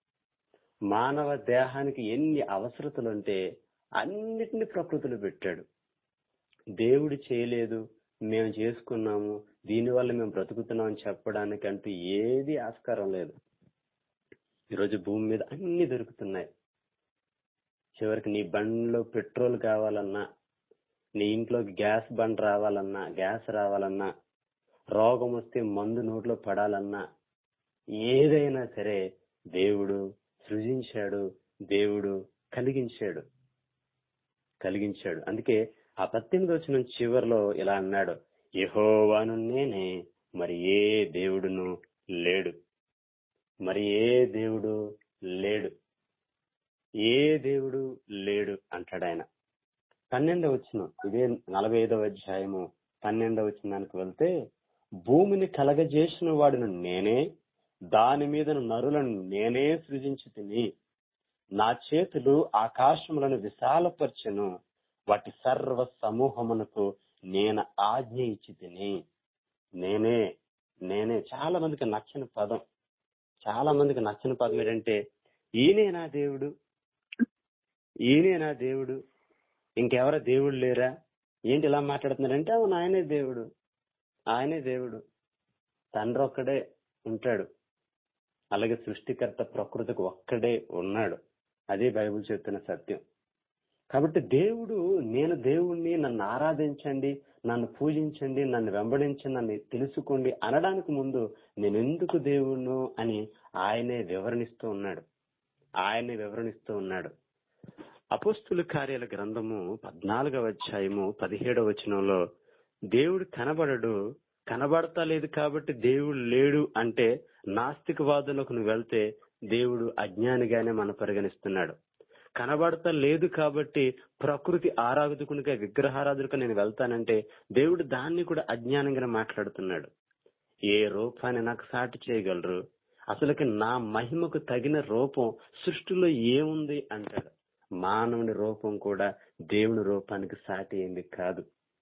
Speaker 5: మానవ దేహానికి ఎన్ని అవసరతలుంటే అన్నిటిని ప్రకృతిలో పెట్టాడు దేవుడు చేయలేదు మేము చేసుకున్నాము దీనివల్ల మేము బ్రతుకుతున్నాం అని చెప్పడానికి అంటూ ఏది ఆస్కారం లేదు ఈరోజు భూమి మీద అన్ని దొరుకుతున్నాయి చివరికి నీ బండిలో పెట్రోల్ కావాలన్నా నీ ఇంట్లోకి గ్యాస్ బండ్ రావాలన్నా గ్యాస్ రావాలన్నా రోగం వస్తే మందు నోట్లో పడాలన్నా ఏదైనా సరే దేవుడు సృజించాడు దేవుడు కలిగించాడు కలిగించాడు అందుకే ఆ పద్దెనిమిది వచ్చిన చివరిలో ఇలా అన్నాడు యహోవాను నేనే మరి ఏ దేవుడును లేడు మరి ఏ దేవుడు లేడు ఏ దేవుడు లేడు అంటాడు ఆయన పన్నెండవ వచ్చిన ఇదే నలభై ఐదవ అధ్యాయము పన్నెండవ వచ్చినానికి వెళ్తే భూమిని కలగజేసిన వాడును నేనే దాని మీద నరులను నేనే సృజించి తిని నా చేతులు ఆకాశములను విశాలపరచెను వాటి సర్వ సమూహమునకు నేను ఆజ్ఞ ఇచ్చి తిని నేనే నేనే చాలా మందికి నచ్చని పదం చాలా మందికి నచ్చని పదం ఏంటంటే ఈయనే నా దేవుడు ఈయనే నా దేవుడు ఇంకెవర దేవుడు లేరా ఏంటి ఇలా మాట్లాడుతున్నారంటే అవును ఆయనే దేవుడు ఆయనే దేవుడు తండ్రి ఒక్కడే ఉంటాడు అలాగే సృష్టికర్త ప్రకృతికి ఒక్కడే ఉన్నాడు అదే బైబిల్ చెప్తున్న సత్యం కాబట్టి దేవుడు నేను దేవుణ్ణి నన్ను ఆరాధించండి నన్ను పూజించండి నన్ను వెంబడించండి నన్ను తెలుసుకోండి అనడానికి ముందు నేను ఎందుకు దేవుణ్ణు అని ఆయనే వివరణిస్తూ ఉన్నాడు ఆయనే వివరణిస్తూ ఉన్నాడు అపోస్తుల కార్యాల గ్రంథము పద్నాలుగవ అధ్యాయము పదిహేడవ వచనంలో దేవుడు కనబడడు కనబడతా లేదు కాబట్టి దేవుడు లేడు అంటే నాస్తికవాదులకు నువ్వు వెళ్తే దేవుడు అజ్ఞానిగానే మనం పరిగణిస్తున్నాడు కనబడతా లేదు కాబట్టి ప్రకృతి ఆరాధకునిగా విగ్రహారాధకునిగా నేను వెళ్తానంటే దేవుడు దాన్ని కూడా అజ్ఞానంగా మాట్లాడుతున్నాడు ఏ రూపాన్ని నాకు సాటి చేయగలరు అసలుకి నా మహిమకు తగిన రూపం సృష్టిలో ఏముంది అంటాడు మానవుని రూపం కూడా దేవుని రూపానికి సాటి అయింది కాదు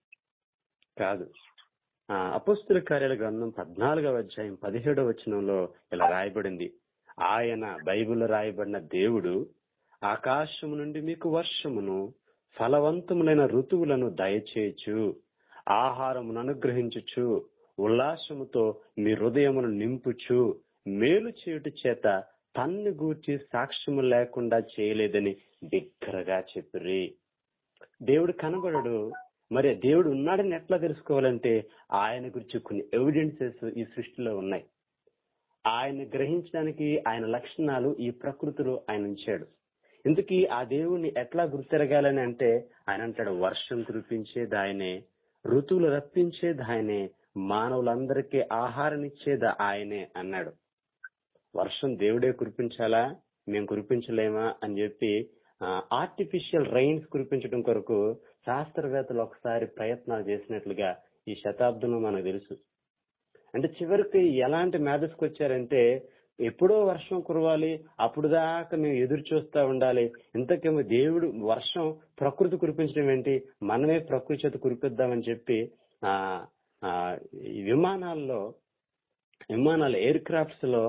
Speaker 5: కాదు ఆ అపస్తుల కార్యాల గ్రంథం పద్నాలుగవ అధ్యాయం పదిహేడవ వచనంలో ఇలా రాయబడింది ఆయన బైబిల్లో రాయబడిన దేవుడు ఆకాశము నుండి మీకు వర్షమును ఫలవంతములైన ఋతువులను దయచేయచ్చు ఆహారమును అనుగ్రహించుచు ఉల్లాసముతో మీ హృదయమును నింపుచు మేలు చేయుట చేత తన్ను గూర్చి సాక్ష్యము లేకుండా చేయలేదని బిగ్గరగా చెప్పిరి దేవుడు కనబడడు మరి దేవుడు ఉన్నాడని ఎట్లా తెలుసుకోవాలంటే ఆయన గురించి కొన్ని ఎవిడెన్సెస్ ఈ సృష్టిలో ఉన్నాయి ఆయన గ్రహించడానికి ఆయన లక్షణాలు ఈ ప్రకృతిలో ఆయన ఉంచాడు ఇందుకీ ఆ దేవుణ్ణి ఎట్లా గుర్తెరగాలని అంటే ఆయన అంటాడు వర్షం కురిపించేది ఆయనే ఋతువులు రప్పించేది ఆయనే మానవులందరికీ ఆహారం ఇచ్చేది ఆయనే అన్నాడు వర్షం దేవుడే కురిపించాలా మేము కురిపించలేమా అని చెప్పి ఆర్టిఫిషియల్ రైన్స్ కురిపించడం కొరకు శాస్త్రవేత్తలు ఒకసారి ప్రయత్నాలు చేసినట్లుగా ఈ శతాబ్దంలో మనకు తెలుసు అంటే చివరికి ఎలాంటి మేధస్కి వచ్చారంటే ఎప్పుడో వర్షం కురవాలి అప్పుడు దాకా మేము ఎదురు చూస్తూ ఉండాలి ఇంతకేమో దేవుడు వర్షం ప్రకృతి కురిపించడం ఏంటి మనమే ప్రకృతి చేత కురిపిద్దామని చెప్పి ఆ ఈ విమానాల్లో విమానాలు ఎయిర్ క్రాఫ్ట్స్ లో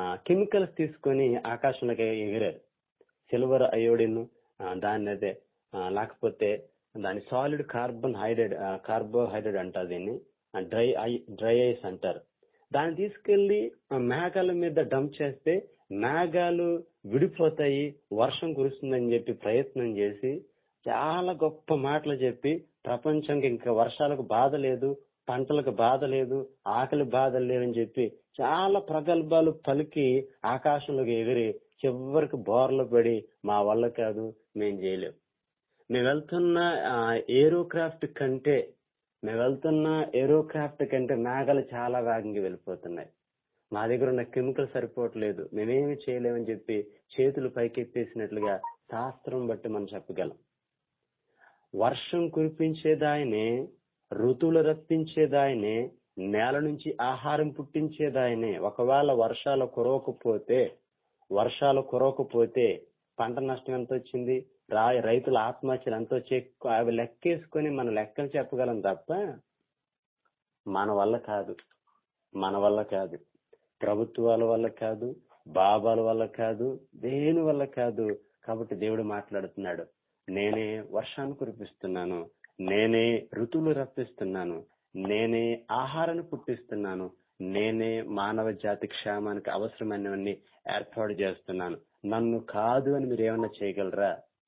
Speaker 5: కెమికల్స్ తీసుకొని ఆకాశంలోకి ఎగిరారు సిల్వర్ అయోడిన్ దాన్ని అదే ఆ, లేకపోతే దాని సాలిడ్ కార్బన్ హైడ్రేట్ కార్బోహైడ్రేట్ అంటారు దీన్ని డ్రై డ్రై ఐస్ అంటారు దాన్ని తీసుకెళ్లి ఆ మేఘాల మీద డంప్ చేస్తే మేఘాలు విడిపోతాయి వర్షం కురుస్తుందని చెప్పి ప్రయత్నం చేసి చాలా గొప్ప మాటలు చెప్పి ప్రపంచంకి ఇంకా వర్షాలకు బాధ లేదు పంటలకు బాధ లేదు ఆకలి బాధ లేదని చెప్పి చాలా ప్రగల్భాలు పలికి ఆకాశంలోకి ఎగిరి చివరికి బోర్లు పడి మా వల్ల కాదు మేం చేయలేం మేము వెళ్తున్న ఏరోక్రాఫ్ట్ కంటే మేము వెళ్తున్న ఏరోక్రాఫ్ట్ కంటే మేఘాలు చాలా వేగంగా వెళ్ళిపోతున్నాయి మా దగ్గర ఉన్న కెమికల్ సరిపోవట్లేదు మేమేమి చేయలేమని చెప్పి చేతులు పైకెత్తేసినట్లుగా శాస్త్రం బట్టి మనం చెప్పగలం వర్షం కురిపించేదాయనే ఋతువులు రప్పించేదాయనే నేల నుంచి ఆహారం పుట్టించేదాయనే ఒకవేళ వర్షాలు కురవకపోతే వర్షాలు కురవకపోతే పంట నష్టం ఎంత వచ్చింది రా రైతుల ఆత్మహత్యలు ఎంత వచ్చి అవి లెక్కేసుకొని మన లెక్కలు చెప్పగలం తప్ప మన వల్ల కాదు మన వల్ల కాదు ప్రభుత్వాల వల్ల కాదు బాబాల వల్ల కాదు దేని వల్ల కాదు కాబట్టి దేవుడు మాట్లాడుతున్నాడు నేనే వర్షాన్ని కురిపిస్తున్నాను నేనే ఋతువులు రప్పిస్తున్నాను నేనే ఆహారాన్ని పుట్టిస్తున్నాను నేనే మానవ జాతి క్షేమానికి అవసరమైనవన్నీ ఏర్పాటు చేస్తున్నాను నన్ను కాదు అని మీరు ఏమన్నా చేయగలరా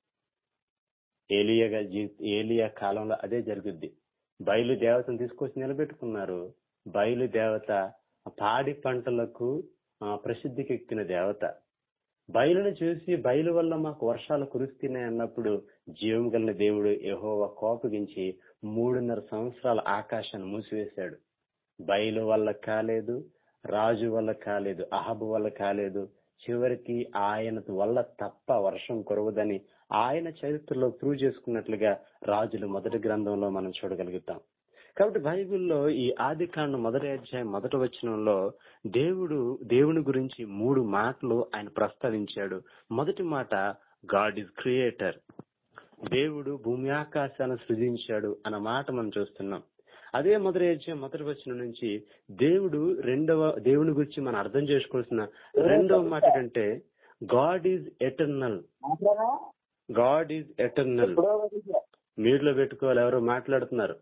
Speaker 5: ఏలియా జీ- ఏలియా కాలంలో అదే జరుగుద్ది బయలు దేవతను తీసుకొచ్చి నిలబెట్టుకున్నారు బయలు దేవత పాడి పంటలకు ఆ, ప్రసిద్ధికి ఎక్కిన దేవత బయలును చూసి బయలు వల్ల మాకు వర్షాలు కురుస్తున్నాయి అన్నప్పుడు జీవం కలిగిన దేవుడు యెహోవా కోపగించి మూడున్నర సంవత్సరాల ఆకాశాన్ని మూసివేశాడు బయలు వల్ల కాలేదు రాజు వల్ల కాలేదు అహబు వల్ల కాలేదు చివరికి ఆయన వల్ల తప్ప వర్షం కురవదని ఆయన చరిత్రలో ప్రూవ్ చేసుకున్నట్లుగా రాజులు మొదటి గ్రంథంలో మనం చూడగలుగుతాం కాబట్టి బైబిల్లో ఈ ఆది కాండం మొదటి అధ్యాయం మొదటి వచనంలో దేవుడు దేవుని గురించి మూడు మాటలు ఆయన ప్రస్తావించాడు మొదటి మాట గాడ్ ఇస్ క్రియేటర్ దేవుడు భూమి ఆకాశాలను సృజించాడు అన్న మాట మనం చూస్తున్నాం అదే మొదటి అధ్యాయం మొదటి వచనం నుంచి దేవుడు రెండవ దేవుని గురించి మనం అర్థం చేసుకోవాల్సిన రెండవ మాట కంటే గాడ్ ఈజ్ ఎటర్నల్
Speaker 3: మాట్లాడా
Speaker 5: గాడ్ ఈజ్ ఎటర్నల్
Speaker 3: ఎప్పుడో ఒకటి.
Speaker 5: మీట్లో పెట్టుకోవాలి ఎవరో మాట్లాడుతున్నారు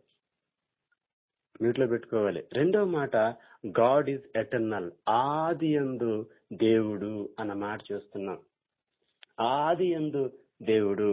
Speaker 5: మీట్లో పెట్టుకోవాలి రెండవ మాట గాడ్ ఈజ్ ఎటర్నల్ ఆది యందు దేవుడు అన్న మాట చూస్తున్నాం ఆది యందు దేవుడు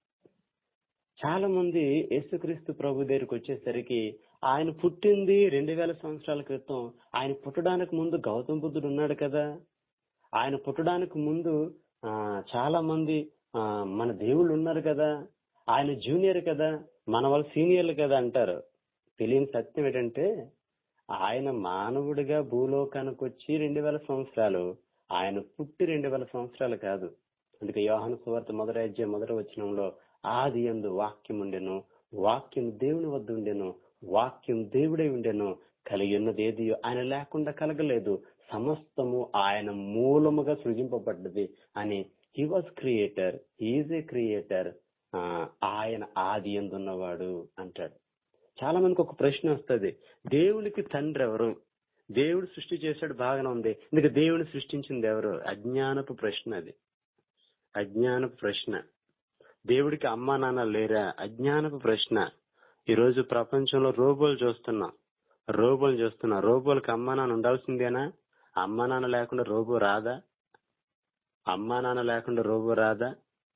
Speaker 5: చాలా మంది యేసుక్రీస్తు ప్రభు దగ్గరికి వచ్చేసరికి ఆయన పుట్టింది రెండు వేల సంవత్సరాల క్రితం ఆయన పుట్టడానికి ముందు గౌతమ బుద్ధుడు ఉన్నాడు కదా ఆయన పుట్టడానికి ముందు ఆ, చాలా మంది ఆ, మన దేవుళ్ళు ఉన్నారు కదా ఆయన జూనియర్ కదా మన వాళ్ళు సీనియర్లు కదా అంటారు తెలియని సత్యం ఏంటంటే ఆయన మానవుడిగా భూలోకానికి వచ్చి రెండు వేల సంవత్సరాలు ఆయన పుట్టి రెండు వేల సంవత్సరాలు కాదు అందుకే యోహాను సువార్త మొదటి అధ్యాయం మొదటి వచనంలో ఆది యందు వాక్యం ఉండెను వాక్యం దేవుని వద్ద ఉండెను వాక్యం దేవుడై ఉండెను కలిగి ఉన్నది ఏది ఆయన లేకుండా కలగలేదు సమస్తము ఆయన మూలముగా సృజింపబడ్డది అని he was creator is a creator ఆయన ఆది ఎందున్నవాడు అంటాడు చాలా మందికి ఒక ప్రశ్న వస్తుంది దేవునికి తండ్రి ఎవరు దేవుడు సృష్టి చేశాడు బాగానే ఉంది ఇందుకు దేవుని సృష్టించింది ఎవరు అజ్ఞానపు ప్రశ్న అది అజ్ఞానపు ప్రశ్న దేవుడికి అమ్మా నాన్న లేరా అజ్ఞానపు ప్రశ్న ఈ రోజు ప్రపంచంలో రోబోలు చూస్తున్నాం రోబోలు చూస్తున్నాం రోబోలకు అమ్మా నాన్న ఉండాల్సిందేనా అమ్మా నాన్న లేకుండా రోబో రాదా అమ్మా నాన్న లేకుండా రోబో రాదా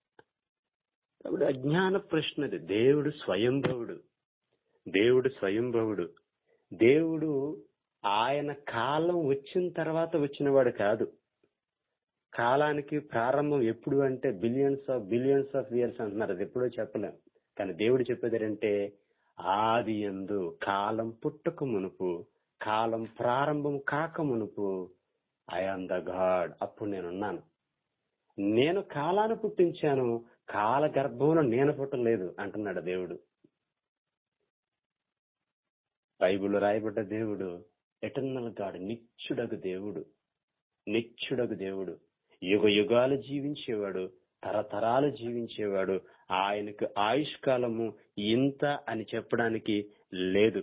Speaker 5: కాబట్టి అజ్ఞాన ప్రశ్న అది దేవుడు స్వయంభవుడు దేవుడు స్వయంభవుడు దేవుడు ఆయన కాలం వచ్చిన తర్వాత వచ్చినవాడు కాదు కాలానికి ప్రారంభం ఎప్పుడు అంటే billions of billions of years అంటున్నారు అది ఎప్పుడో చెప్పలేం కానీ దేవుడు చెప్పేది ఏంటంటే ఆది ఎందు కాలం పుట్టక మునుపు కాలం ప్రారంభం కాక మునుపు ఐ ఆమ్ ద గాడ్ అప్పుడు నేనున్నాను నేను కాలాన్ని పుట్టించాను కాల గర్భంలో నేను పుట్టలేదు అంటున్నాడు దేవుడు బైబిల్లో రాయబడ్డ దేవుడు ఎటర్నల్ గాడ్ నిత్యుడగు దేవుడు నిత్యుడగు దేవుడు యుగ యుగాలు జీవించేవాడు తరతరాలు జీవించేవాడు ఆయనకు ఆయుష్ కాలము ఇంత అని చెప్పడానికి లేదు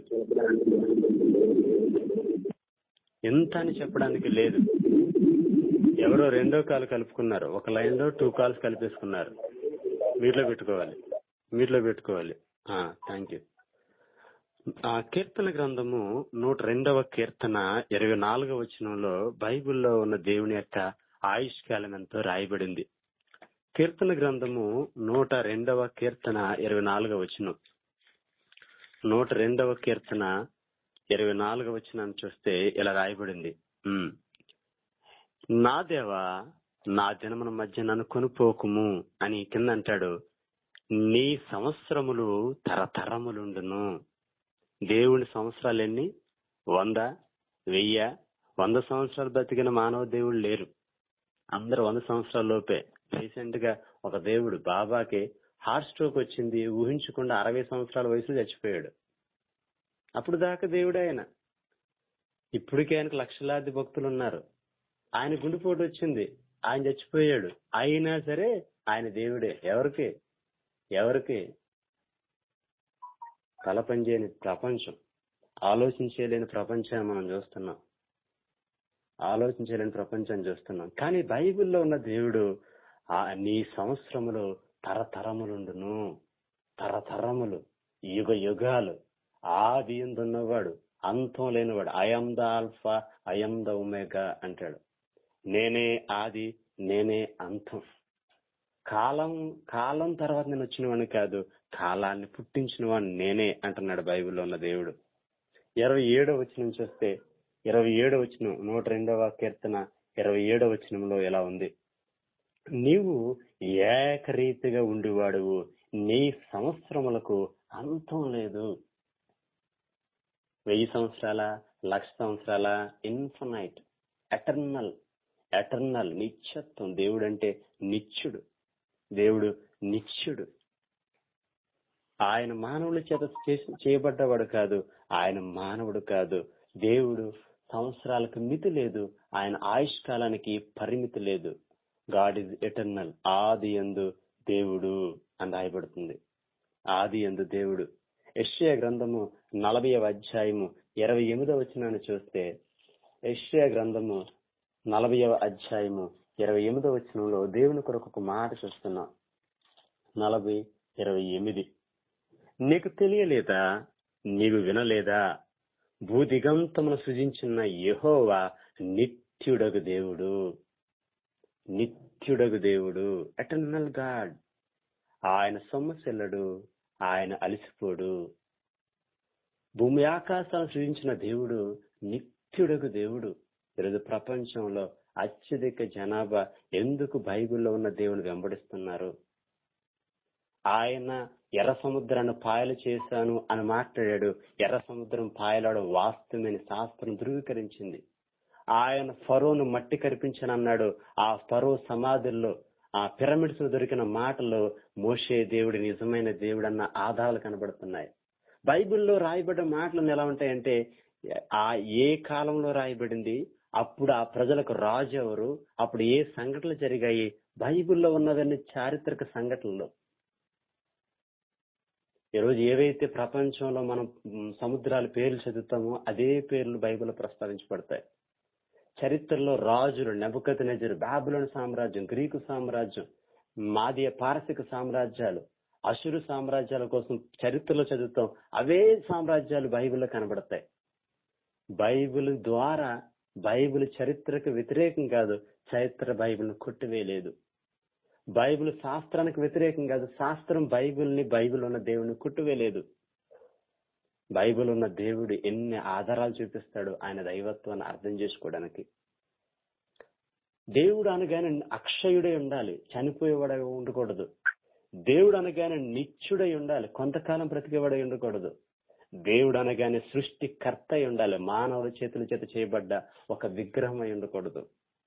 Speaker 5: ఎంత అని చెప్పడానికి లేదు ఎవరో రెండో కాలు కలుపుకున్నారు ఒక లైన్ లో టూ కాల్స్ కలిపేసుకున్నారు వీటిలో పెట్టుకోవాలి మీట్లో పెట్టుకోవాలి థ్యాంక్ యూ ఆ కీర్తన గ్రంథము నూట రెండవ కీర్తన ఇరవై నాలుగవ వచనంలో బైబిల్లో ఉన్న దేవుని యొక్క ఆయుష్ కాలం ఎంతో రాయబడింది కీర్తన గ్రంథము నూట రెండవ కీర్తన ఇరవై నాలుగవ వచనం నూట రెండవ కీర్తన ఇరవై నాలుగవ వచనాన్ని చూస్తే ఇలా రాయబడింది ఉమ్. నా దేవా నా జనముల మధ్య నన్ను కొనుపోకుము అని కింద అంటాడు నీ సంవత్సరములు తరతరములుండును దేవుని సంవత్సరాలు ఎన్ని వంద వెయ్య వంద సంవత్సరాలు బతికిన మానవ దేవుడు లేరు అందరు వంద సంవత్సరాల లోపే రీసెంట్ గా ఒక దేవుడు బాబాకి హార్ట్ స్ట్రోక్ వచ్చింది ఊహించకుండా అరవై సంవత్సరాల వయసులో చచ్చిపోయాడు అప్పుడు దాకా దేవుడు ఆయన ఇప్పటికే ఆయనకు లక్షలాది భక్తులు ఉన్నారు ఆయన గుండెపోటు వచ్చింది ఆయన చచ్చిపోయాడు అయినా సరే ఆయన దేవుడే ఎవరికి ఎవరికి తల పనిచేయని ప్రపంచం ఆలోచించలేని ప్రపంచాన్ని మనం చూస్తున్నాం ఆలోచించలేని ప్రపంచాన్ని చూస్తున్నాం కానీ బైబిల్లో ఉన్న దేవుడు ఆ నీ సంవత్సరములు తరతరములుండును తరతరములు యుగ యుగాలు ఆది ఉన్నవాడు అంతం లేనివాడు I am the alpha I am the omega అంటాడు నేనే ఆది నేనే అంతం కాలం కాలం తర్వాత నేను వచ్చిన వాడిని కాదు కాలాన్ని పుట్టించిన వాడిని నేనే అంటున్నాడు బైబిల్లో ఉన్న దేవుడు ఇరవై ఏడో వచనం చూస్తే ఇరవై ఏడో వచనం నూట రెండవ కీర్తన ఇరవై ఏడో వచనంలో ఎలా ఉంది నీవు ఏకరీతిగా ఉండివాడువు నీ సంవత్సరములకు అంతం లేదు వెయ్యి సంవత్సరాల లక్ష సంవత్సరాల ఇన్ఫనైట్ ఎటర్నల్ ఎటర్నల్ నిత్యత్వం దేవుడు అంటే నిత్యుడు దేవుడు నిత్యుడు ఆయన మానవుల చేత చేసి- చేయబడ్డవాడు కాదు ఆయన మానవుడు కాదు దేవుడు సంవత్సరాలకు మితి లేదు ఆయన ఆయుష్ కాలానికి పరిమితి లేదు గాడ్ ఇస్ ఎటర్నల్ ఆది ఎందు దేవుడు అని రాయబడుతుంది ఆది ఎందు దేవుడు యెషయా గ్రంథము నలభైవ అధ్యాయము ఇరవై ఎనిమిదవ వచనాన్ని చూస్తే యెషయా గ్రంథము నలభైవ అధ్యాయము ఇరవై ఎనిమిదవ వచనంలో దేవుని కొరకు ఒక మాట చూస్తున్నాం నలభై ఇరవై ఎనిమిది నీకు తెలియలేదా నీవు వినలేదా భూదిగంతమును సృజించిన యెహోవా నిత్యుడగు దేవుడు నిత్యుడగు దేవుడు ఎటర్నల్ గాడ్ ఆయన సొమ్మసెల్లడు ఆయన అలిసిపోడు భూమి ఆకాశాలను సృజించిన దేవుడు నిత్యుడగు దేవుడు ఈరోజు ప్రపంచంలో అత్యధిక జనాభా ఎందుకు బైబిల్లో ఉన్న దేవుని వెంబడిస్తున్నారు ఆయన ఎర్ర సముద్రాన్ని పాయలు చేశాను అని మాట్లాడాడు ఎర్ర సముద్రం పాయలాడు వాస్తవమైన శాస్త్రం ధృవీకరించింది ఆయన ఫరోను మట్టి కరిపించనన్నాడు ఆ ఫరో సమాధుల్లో ఆ పిరమిడ్స్ లో దొరికిన మాటలు మోషే దేవుడి నిజమైన దేవుడు అన్న ఆధారాలు కనబడుతున్నాయి బైబిల్లో రాయబడ్డ మాటలు ఎలా ఉంటాయంటే ఆ ఏ కాలంలో రాయబడింది అప్పుడు ఆ ప్రజలకు రాజు ఎవరు అప్పుడు ఏ సంఘటనలు జరిగాయి బైబిల్లో ఉన్నవన్నీ చారిత్రక సంఘటనలు ఈరోజు ఏవైతే ప్రపంచంలో మనం మ్, సముద్రాల పేర్లు చదువుతామో అదే పేర్లు బైబిల్లో ప్రస్తావించబడతాయి చరిత్రలో రాజులు నెబద్ నెజరు బాబులోని సామ్రాజ్యం గ్రీకు సామ్రాజ్యం మాదియ పారసిక సామ్రాజ్యాలు అసురు సామ్రాజ్యాల కోసం చరిత్రలో చదువుతాం అవే సామ్రాజ్యాలు బైబిల్లో కనబడతాయి బైబిల్ ద్వారా బైబిల్ చరిత్రకు వ్యతిరేకం కాదు చరిత్ర బైబిల్ను కొట్టివేయలేదు బైబిల్ శాస్త్రానికి వ్యతిరేకం కాదు శాస్త్రం బైబిల్ని బైబిల్ ఉన్న దేవుని కొట్టివేయలేదు బైబిల్ ఉన్న దేవుడు ఎన్ని ఆధారాలు చూపిస్తాడు ఆయన దైవత్వాన్ని అర్థం చేసుకోవడానికి దేవుడు అనగానే అక్షయుడై ఉండాలి చనిపోయేవాడై ఉండకూడదు దేవుడు అనగానే నిత్యుడై ఉండాలి కొంతకాలం బ్రతికేవాడై ఉండకూడదు దేవుడు అనగానే సృష్టికర్త అయి ఉండాలి మానవుల చేతుల చేత చేయబడ్డ ఒక విగ్రహం అయి ఉండకూడదు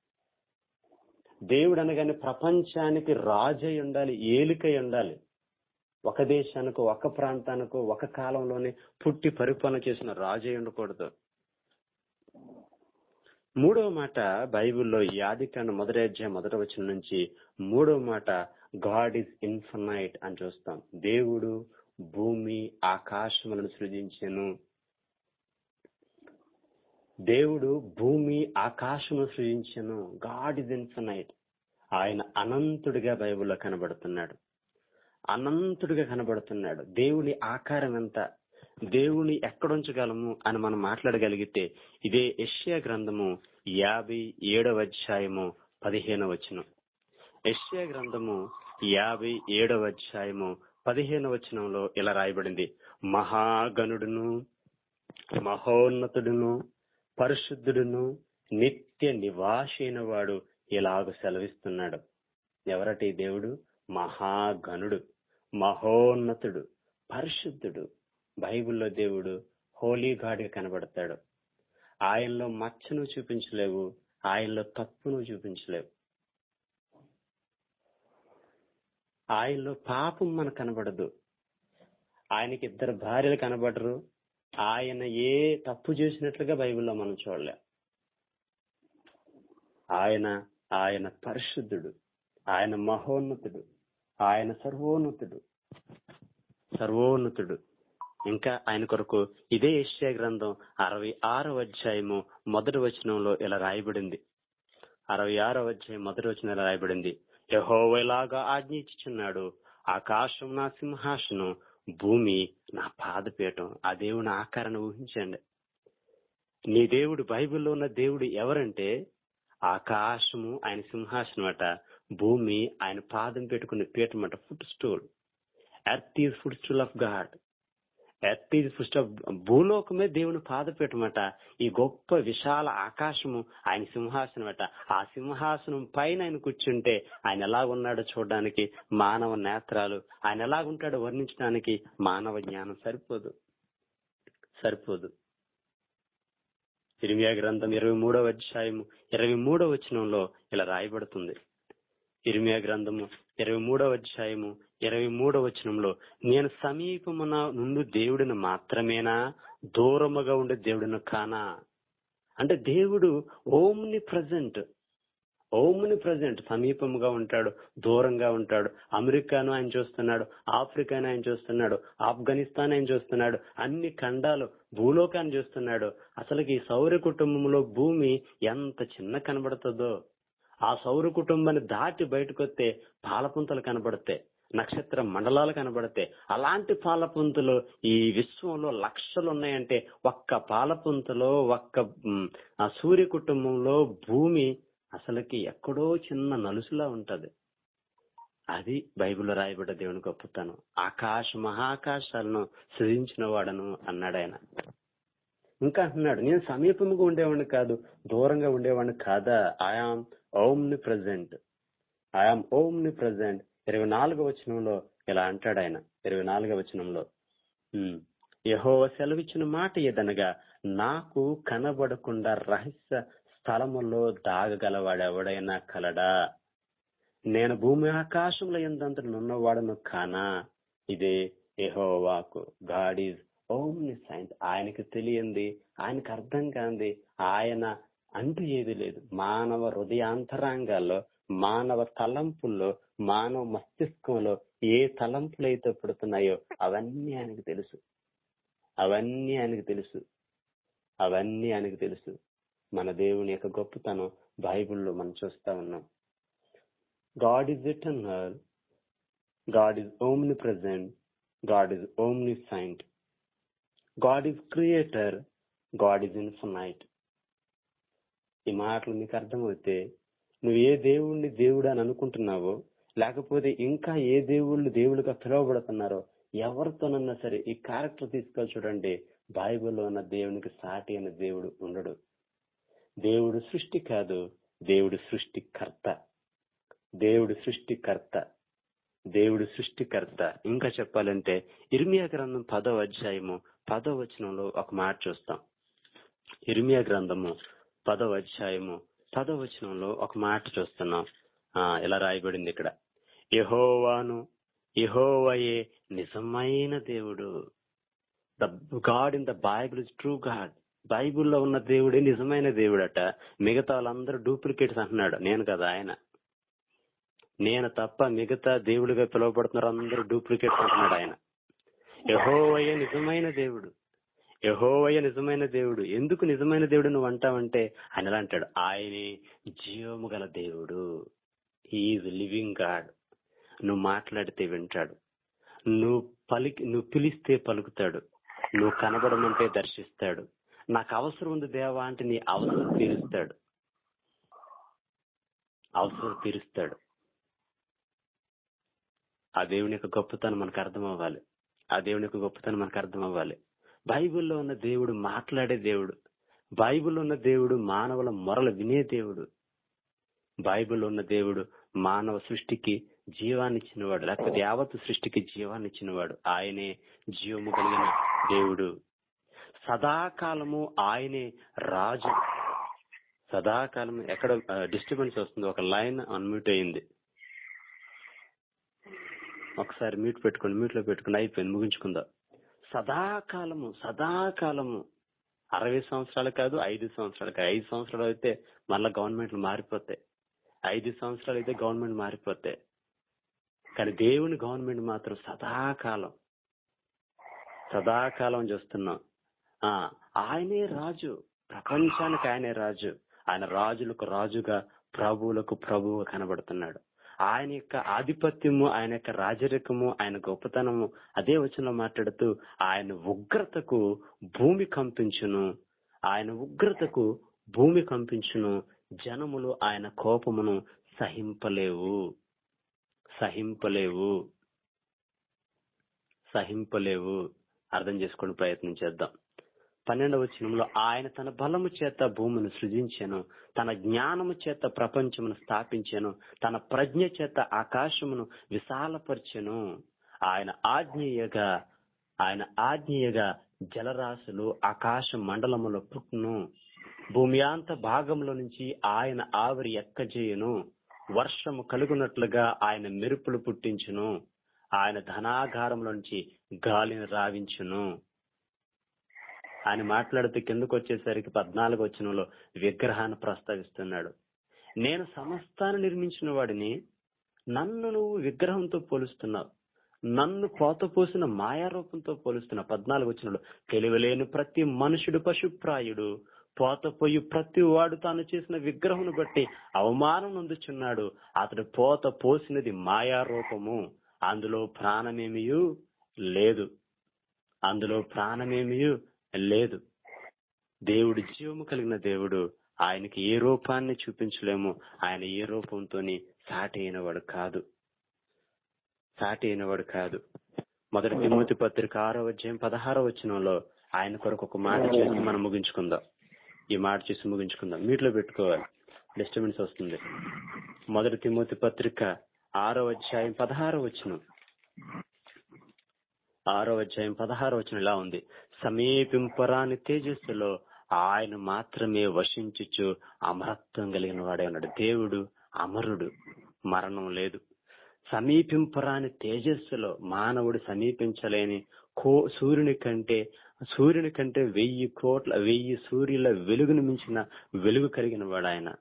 Speaker 5: దేవుడు అనగానే ప్రపంచానికి రాజై ఉండాలి ఏలికై ఉండాలి ఒక దేశానికో ఒక ప్రాంతానికో ఒక కాలంలోనే పుట్టి పరిపాలన చేసిన రాజై ఉండకూడదు మూడవ మాట బైబిల్లో ఈ ఆదికాండ మొదటి అధ్యాయం మొదటి వచ్చిన నుంచి మూడవ మాట గాడ్ ఇస్ ఇన్ఫనైట్ అని చూస్తాం దేవుడు భూమి ఆకాశములను సృజించెను దేవుడు భూమి ఆకాశము సృజించెను గాడ్ ఇస్ ఇన్ఫనైట్ ఆయన అనంతుడిగా బైబిల్లో కనబడుతున్నాడు అనంతుడిగా కనబడుతున్నాడు దేవుని ఆకారం ఎంత దేవుని ఎక్కడుంచగలము అని మనం మాట్లాడగలిగితే ఇదే యెషయా గ్రంథము యాభై ఏడవ అధ్యాయము పదిహేనవ వచనం యెషయా గ్రంథము యాభై ఏడవ అధ్యాయము పదిహేనవ వచనంలో ఇలా రాయబడింది మహాగణుడును మహోన్నతుడును పరిశుద్ధుడును నిత్య నివాసి అయిన వాడు ఇలాగ సెలవిస్తున్నాడు ఎవరటి ఈ దేవుడు మహాగణుడు మహోన్నతుడు పరిశుద్ధుడు బైబిల్లో దేవుడు హోలీ గాడిగా కనబడతాడు ఆయనలో మచ్చను చూపించలేవు ఆయనలో తప్పును చూపించలేవు ఆయనలో పాపం మనకు కనబడదు ఆయనకి ఇద్దరు భార్యలు కనబడరు ఆయన ఏ తప్పు చేసినట్లుగా బైబిల్లో మనం చూడలే ఆయన ఆయన పరిశుద్ధుడు ఆయన మహోన్నతుడు ఆయన సర్వోన్నతుడు సర్వోన్నతుడు ఇంకా ఆయన కొరకు ఇదే ఏషియా గ్రంథం అరవై ఆరో అధ్యాయము మొదటి వచనంలో ఇలా రాయబడింది అరవై ఆరో అధ్యాయం మొదటి వచనం ఇలా రాయబడింది యహోవలాగా ఆజ్ఞించుచున్నాడు ఆకాశం నా సింహాసనం భూమి నా పాదపీఠం ఆ దేవుని ఆకారాన్ని ఊహించండి నీ దేవుడు బైబిల్లో ఉన్న దేవుడు ఎవరంటే ఆకాశము ఆయన సింహాసనం అట భూమి ఆయన పాదం పెట్టుకునే పీఠం అట footstool earth is footstool of God earth is foot of భూలోకమే దేవుని పాదపీఠం అట ఈ గొప్ప విశాల ఆకాశము ఆయన సింహాసనం అట ఆ సింహాసనం పైన ఆయన కూర్చుంటే ఆయన ఎలా ఉన్నాడో చూడడానికి మానవ నేత్రాలు ఆయన ఎలా ఉంటాడో వర్ణించడానికి మానవ జ్ఞానం సరిపోదు సరిపోదు ఇరిమియా గ్రంథం ఇరవై మూడవ అధ్యాయము ఇరవై మూడవ వచనంలో ఇలా రాయబడుతుంది ఇరిమియా గ్రంథము ఇరవై మూడవ అధ్యాయము ఇరవై మూడవ వచనంలో నేను సమీపమున నుండి దేవుడిని మాత్రమేనా దూరముగా ఉండే దేవుడిని కానా అంటే దేవుడు ఓమ్ని ప్రజెంట్ ఓమ్ని ప్రజెంట్ సమీపముగా ఉంటాడు దూరంగా ఉంటాడు అమెరికాను ఆయన చూస్తున్నాడు ఆఫ్రికాను ఆయన చూస్తున్నాడు ఆఫ్ఘనిస్తాన్ ఆయన చూస్తున్నాడు అన్ని ఖండాలు భూలోకాన్ని చూస్తున్నాడు అసలుకి ఈ సౌర కుటుంబంలో భూమి ఎంత చిన్న కనబడుతుందో ఆ సౌర కుటుంబాన్ని దాటి బయటకు వస్తే పాలపుంతలు కనబడతాయి నక్షత్ర మండలాలు కనబడతాయి అలాంటి పాలపుంతలు ఈ విశ్వంలో లక్షలు ఉన్నాయంటే ఒక్క పాలపుంతలో ఒక్క మ్, ఆ సూర్య కుటుంబంలో భూమి అసలుకి ఎక్కడో చిన్న నలుసులా ఉంటది అది బైబిల్లో రాయబడ్డ దేవుని గొప్పతనం ఆకాశ మహాకాశాలను సృజించిన వాడను అన్నాడు ఆయన ఇంకా అంటున్నాడు నేను సమీపంగా ఉండేవాడిని కాదు దూరంగా ఉండేవాడిని కాదా I am omnipresent I am omnipresent ఇరవై నాలుగో వచనంలో ఇలా అంటాడు ఆయన ఇరవై నాలుగో వచనంలో యహోవ సెలవిచ్చిన మాట ఏదనగా నాకు కనబడకుండా రహస్య స్థలములో దాగగలవాడు ఎవడైనా కలడా నేను భూమి ఆకాశంలో ఎంతంతటి ఉన్నవాడను కానా ఇదే యెహోవాకు గాడ్ ఈజ్ ఓమ్ని సైన్స్ ఆయనకి తెలియంది ఆయనకు అర్థం కాంది ఆయన అంటూ ఏది లేదు మానవ హృదయాంతరాంగాల్లో మానవ తలంపుల్లో మానవ మస్తిష్కంలో ఏ తలంపులైతే పుడుతున్నాయో అవన్నీ ఆయనకు తెలుసు అవన్నీ ఆయనకు తెలుసు అవన్నీ ఆయనకు తెలుసు మన దేవుని యొక్క గొప్పతనం బైబిల్లో మనం చూస్తా ఉన్నాం God is eternal God is omnipresent God is omniscient God is creator God is infinite ఈ మాటలు మీకు అర్థమవుతే నువ్వు ఏ దేవుణ్ణి దేవుడు అని అనుకుంటున్నావో లేకపోతే ఇంకా ఏ దేవుళ్ళు దేవుళ్ళుగా పిలువబడుతున్నారో ఎవరితోనన్నా సరే ఈ క్యారెక్టర్ తీసుకొని చూడండి బైబిల్లో ఉన్న దేవునికి సాటి అయిన దేవుడు ఉండడు దేవుడు సృష్టి కాదు దేవుడు సృష్టికర్త దేవుడు సృష్టికర్త దేవుడు సృష్టికర్త ఇంకా చెప్పాలంటే ఇర్మియా గ్రంథం పదో అధ్యాయము పదో వచనంలో ఒక మాట చూస్తాం ఇర్మియా గ్రంథము పదో అధ్యాయము పదో వచనంలో ఒక మాట చూస్తున్నాం ఆ ఇలా రాయబడింది ఇక్కడ యహోవాను యహోవయే నిజమైన దేవుడు the God in the Bible is true God బైబిల్లో ఉన్న దేవుడే నిజమైన దేవుడట మిగతా వాళ్ళందరూ డూప్లికేట్స్ అంటున్నాడు నేను కదా ఆయన నేను తప్ప మిగతా దేవుడిగా పిలువబడుతున్నారు అందరూ డూప్లికేట్స్ అంటున్నాడు ఆయన యహోవయ్య నిజమైన దేవుడు యహోవయ్య నిజమైన దేవుడు ఎందుకు నిజమైన దేవుడు నువ్వు అంటావంటే ఆయన ఎలా అంటాడు ఆయనే జీవము గల దేవుడు ఈజ్ లివింగ్ గాడ్ నువ్వు మాట్లాడితే వింటాడు నువ్వు పలికి నువ్వు పిలిస్తే పలుకుతాడు నువ్వు కనబడమంటే దర్శిస్తాడు నాకు అవసరం ఉంది దేవా అంటే నీ అవసరం తీరుస్తాడు అవసరం తీరుస్తాడు ఆ దేవుని యొక్క గొప్పతనం మనకు అర్థం అవ్వాలి ఆ దేవుని యొక్క గొప్పతనం మనకు అర్థం అవ్వాలి బైబిల్లో ఉన్న దేవుడు మాట్లాడే దేవుడు బైబిల్లో ఉన్న దేవుడు మానవుల మొరలు వినే దేవుడు బైబిల్లో ఉన్న దేవుడు మానవ సృష్టికి జీవాన్నిచ్చినవాడు లేకపోతే యావత్ సృష్టికి జీవాన్నిచ్చినవాడు ఆయనే జీవము కలిగిన దేవుడు సదాకాలము ఆయనే రాజు సదాకాలం ఎక్కడ డిస్టర్బెన్స్ వస్తుంది ఒక లైన్ అన్మ్యూట్ అయింది ఒకసారి మ్యూట్ పెట్టుకోండి మ్యూట్ లో పెట్టుకుని అయిపోయింది ముగించుకుందాం సదాకాలము సదాకాలము అరవై సంవత్సరాలు కాదు ఐదు సంవత్సరాలు కాదు ఐదు సంవత్సరాలు అయితే మళ్ళా గవర్నమెంట్లు మారిపోతాయి ఐదు సంవత్సరాలు అయితే గవర్నమెంట్ మారిపోతాయి కానీ దేవుని గవర్నమెంట్ మాత్రం సదాకాలం సదాకాలం చూస్తున్నాం ఆ ఆయనే రాజు ప్రపంచానికి ఆయనే రాజు ఆయన రాజులకు రాజుగా ప్రభువులకు ప్రభువుగా కనబడుతున్నాడు ఆయన యొక్క ఆధిపత్యము ఆయన యొక్క రాజరికము ఆయన గొప్పతనము అదే వచనంలో మాట్లాడుతూ ఆయన ఉగ్రతకు భూమి కంపించును ఆయన ఉగ్రతకు భూమి కంపించును జనములు ఆయన కోపమును సహింపలేవు సహింపలేవు సహింపలేవు అర్థం చేసుకుని ప్రయత్నం చేద్దాం పన్నెండవ వచనంలో ఆయన తన బలము చేత భూమిని సృజించాను తన జ్ఞానము చేత ప్రపంచమును స్థాపించాను తన ప్రజ్ఞ చేత ఆకాశమును విశాలపరిచెను ఆయన ఆజ్ఞేయగా ఆయన ఆజ్ఞేయగా జలరాశులు ఆకాశ మండలములో పుట్టును భూమ్యాంత భాగంలో నుంచి ఆయన ఆవిరి ఎక్కజేయును వర్షము కలుగునట్లుగా ఆయన మెరుపులు పుట్టించును ఆయన ధనాగారంలో నుంచి గాలిని రావించును ఆయన మాట్లాడుతూ కిందకు వచ్చేసరికి పద్నాలుగు వచనంలో విగ్రహాన్ని ప్రస్తావిస్తున్నాడు నేను సమస్తాన్ని నిర్మించిన వాడిని నన్ను నువ్వు విగ్రహంతో పోలుస్తున్నావు నన్ను పోతపోసిన మాయారూపంతో పోలుస్తున్నా పద్నాలుగు వచనంలో తెలివిలేని ప్రతి మనుషుడు పశుప్రాయుడు పోతపోయి ప్రతి వాడు తాను చేసిన విగ్రహమును బట్టి అవమానం నొందుచున్నాడు అతడు పోత పోసినది మాయారూపము అందులో ప్రాణమేమియు లేదు అందులో ప్రాణమేమియు లేదు దేవుడు జీవము కలిగిన దేవుడు ఆయనకి ఏ రూపాన్ని చూపించలేము ఆయన ఏ రూపంతోని సాటి అయినవాడు కాదు సాటి అయినవాడు కాదు మొదటి తిమోతి పత్రిక ఆరో అధ్యాయం పదహారో వచనంలో ఆయన కొరకు ఒక మాట చేసి మనం ముగించుకుందాం ఈ మాట చేసి ముగించుకుందాం మీట్లో పెట్టుకోవాలి డిస్టర్బెన్స్ వస్తుంది మొదటి తిమోతి పత్రిక ఆరో అధ్యాయం పదహారో వచనం ఆరో అధ్యాయం పదహారో వచనం ఇలా ఉంది సమీపింపరాని తేజస్సులో ఆయన మాత్రమే వశించుచు అమరత్వం కలిగిన వాడే ఉన్నాడు దేవుడు అమరుడు మరణం లేదు సమీపింపరాని తేజస్సులో మానవుడు సమీపించలేని కో సూర్యుని కంటే సూర్యుని కంటే వెయ్యి కోట్ల వెయ్యి సూర్యుల వెలుగును మించిన వెలుగు కలిగిన వాడు ఆయన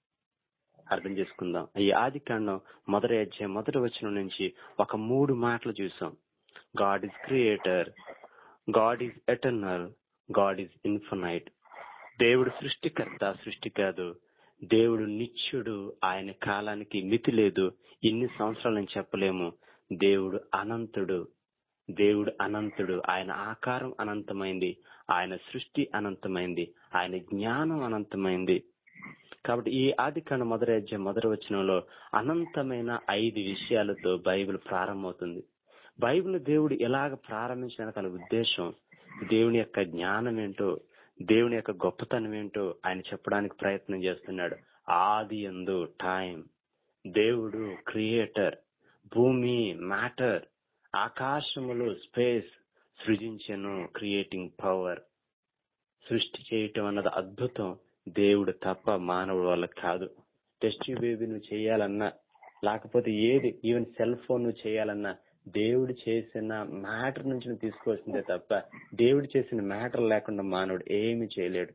Speaker 5: అర్థం చేసుకుందాం ఈ ఆది కాండం మొదటి అధ్యాయం మొదటి వచనం నుంచి ఒక మూడు మాటలు చూసాం God is creator God is eternal God is infinite దేవుడు సృష్టికర్త సృష్టి కాదు దేవుడు నిత్యుడు ఆయన కాలానికి మితి లేదు ఇన్ని సంవత్సరాలని చెప్పలేము దేవుడు అనంతుడు దేవుడు అనంతుడు ఆయన ఆకారం అనంతమైంది ఆయన సృష్టి అనంతమైంది ఆయన జ్ఞానం అనంతమైంది కాబట్టి ఈ ఆది కాండ మొదటి అధ్యాయం మొదటి వచనంలో అనంతమైన ఐదు విషయాలతో బైబిల్ ప్రారంభమవుతుంది బైబిల్ దేవుడు ఎలాగ ప్రారంభించడానికి అనే ఉద్దేశం దేవుని యొక్క జ్ఞానం ఏంటో దేవుని యొక్క గొప్పతనం ఏంటో ఆయన చెప్పడానికి ప్రయత్నం చేస్తున్నాడు ఆది ఎందు టైం దేవుడు క్రియేటర్ భూమి మ్యాటర్ ఆకాశములు స్పేస్ సృజించను క్రియేటింగ్ పవర్ సృష్టి చేయటం అన్నది అద్భుతం దేవుడు తప్ప మానవుడు వల్ల కాదు టెస్ట్ బేబీ నువ్వు చేయాలన్నా లేకపోతే ఏది ఈవెన్ సెల్ ఫోన్ నువ్వు చేయాలన్నా దేవుడు చేసిన మ్యాటర్ నుంచి నువ్వు తీసుకోవాల్సిందే తప్ప దేవుడు చేసిన మ్యాటర్ లేకుండా మానవుడు ఏమి చేయలేడు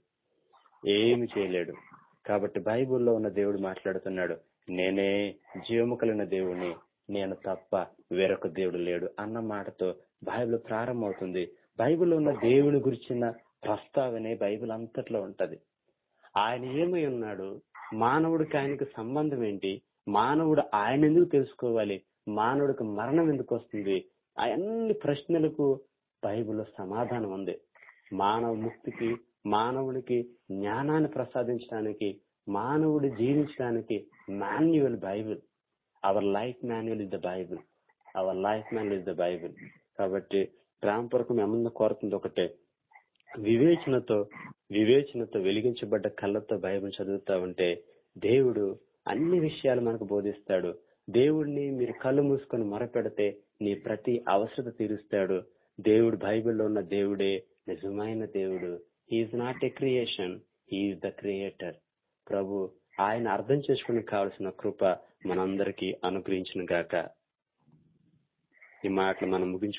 Speaker 5: ఏమి చేయలేడు కాబట్టి బైబిల్లో ఉన్న దేవుడు మాట్లాడుతున్నాడు నేనే జీవము కలిగిన దేవుని నేను తప్ప వేరొక దేవుడు లేడు అన్న మాటతో బైబిల్ ప్రారంభమవుతుంది బైబిల్లో ఉన్న దేవుని గురించిన ప్రస్తావనే బైబిల్ అంతట్లో ఉంటది ఆయన ఏమై ఉన్నాడు మానవుడికి ఆయనకు సంబంధం ఏంటి మానవుడు ఆయన ఎందుకు తెలుసుకోవాలి మానవుడికి మరణం ఎందుకు వస్తుంది ఆ అన్ని ప్రశ్నలకు బైబిల్లో సమాధానం ఉంది మానవ ముక్తికి మానవుడికి జ్ఞానాన్ని ప్రసాదించడానికి మానవుడు జీవించడానికి manual Bible our life manual is the Bible our life manual is the Bible కాబట్టి రామపురకు మిమ్మల్ని కోరుతుంది ఒకటే వివేచనతో వివేచనతో వెలిగించబడ్డ కళ్ళతో బైబిల్ చదువుతా ఉంటే దేవుడు అన్ని విషయాలు మనకు బోధిస్తాడు దేవుడిని మీరు కళ్ళు మూసుకొని మొరపెడితే నీ ప్రతి అవసరత తీరుస్తాడు దేవుడు బైబిల్లో ఉన్న దేవుడే నిజమైన దేవుడు he is not a creation he is the creator ప్రభు ఆయన అర్థం చేసుకుని కావలసిన కృప మనందరికీ అనుగ్రహించిన గాక ఈ మాటలు మనం ముగించు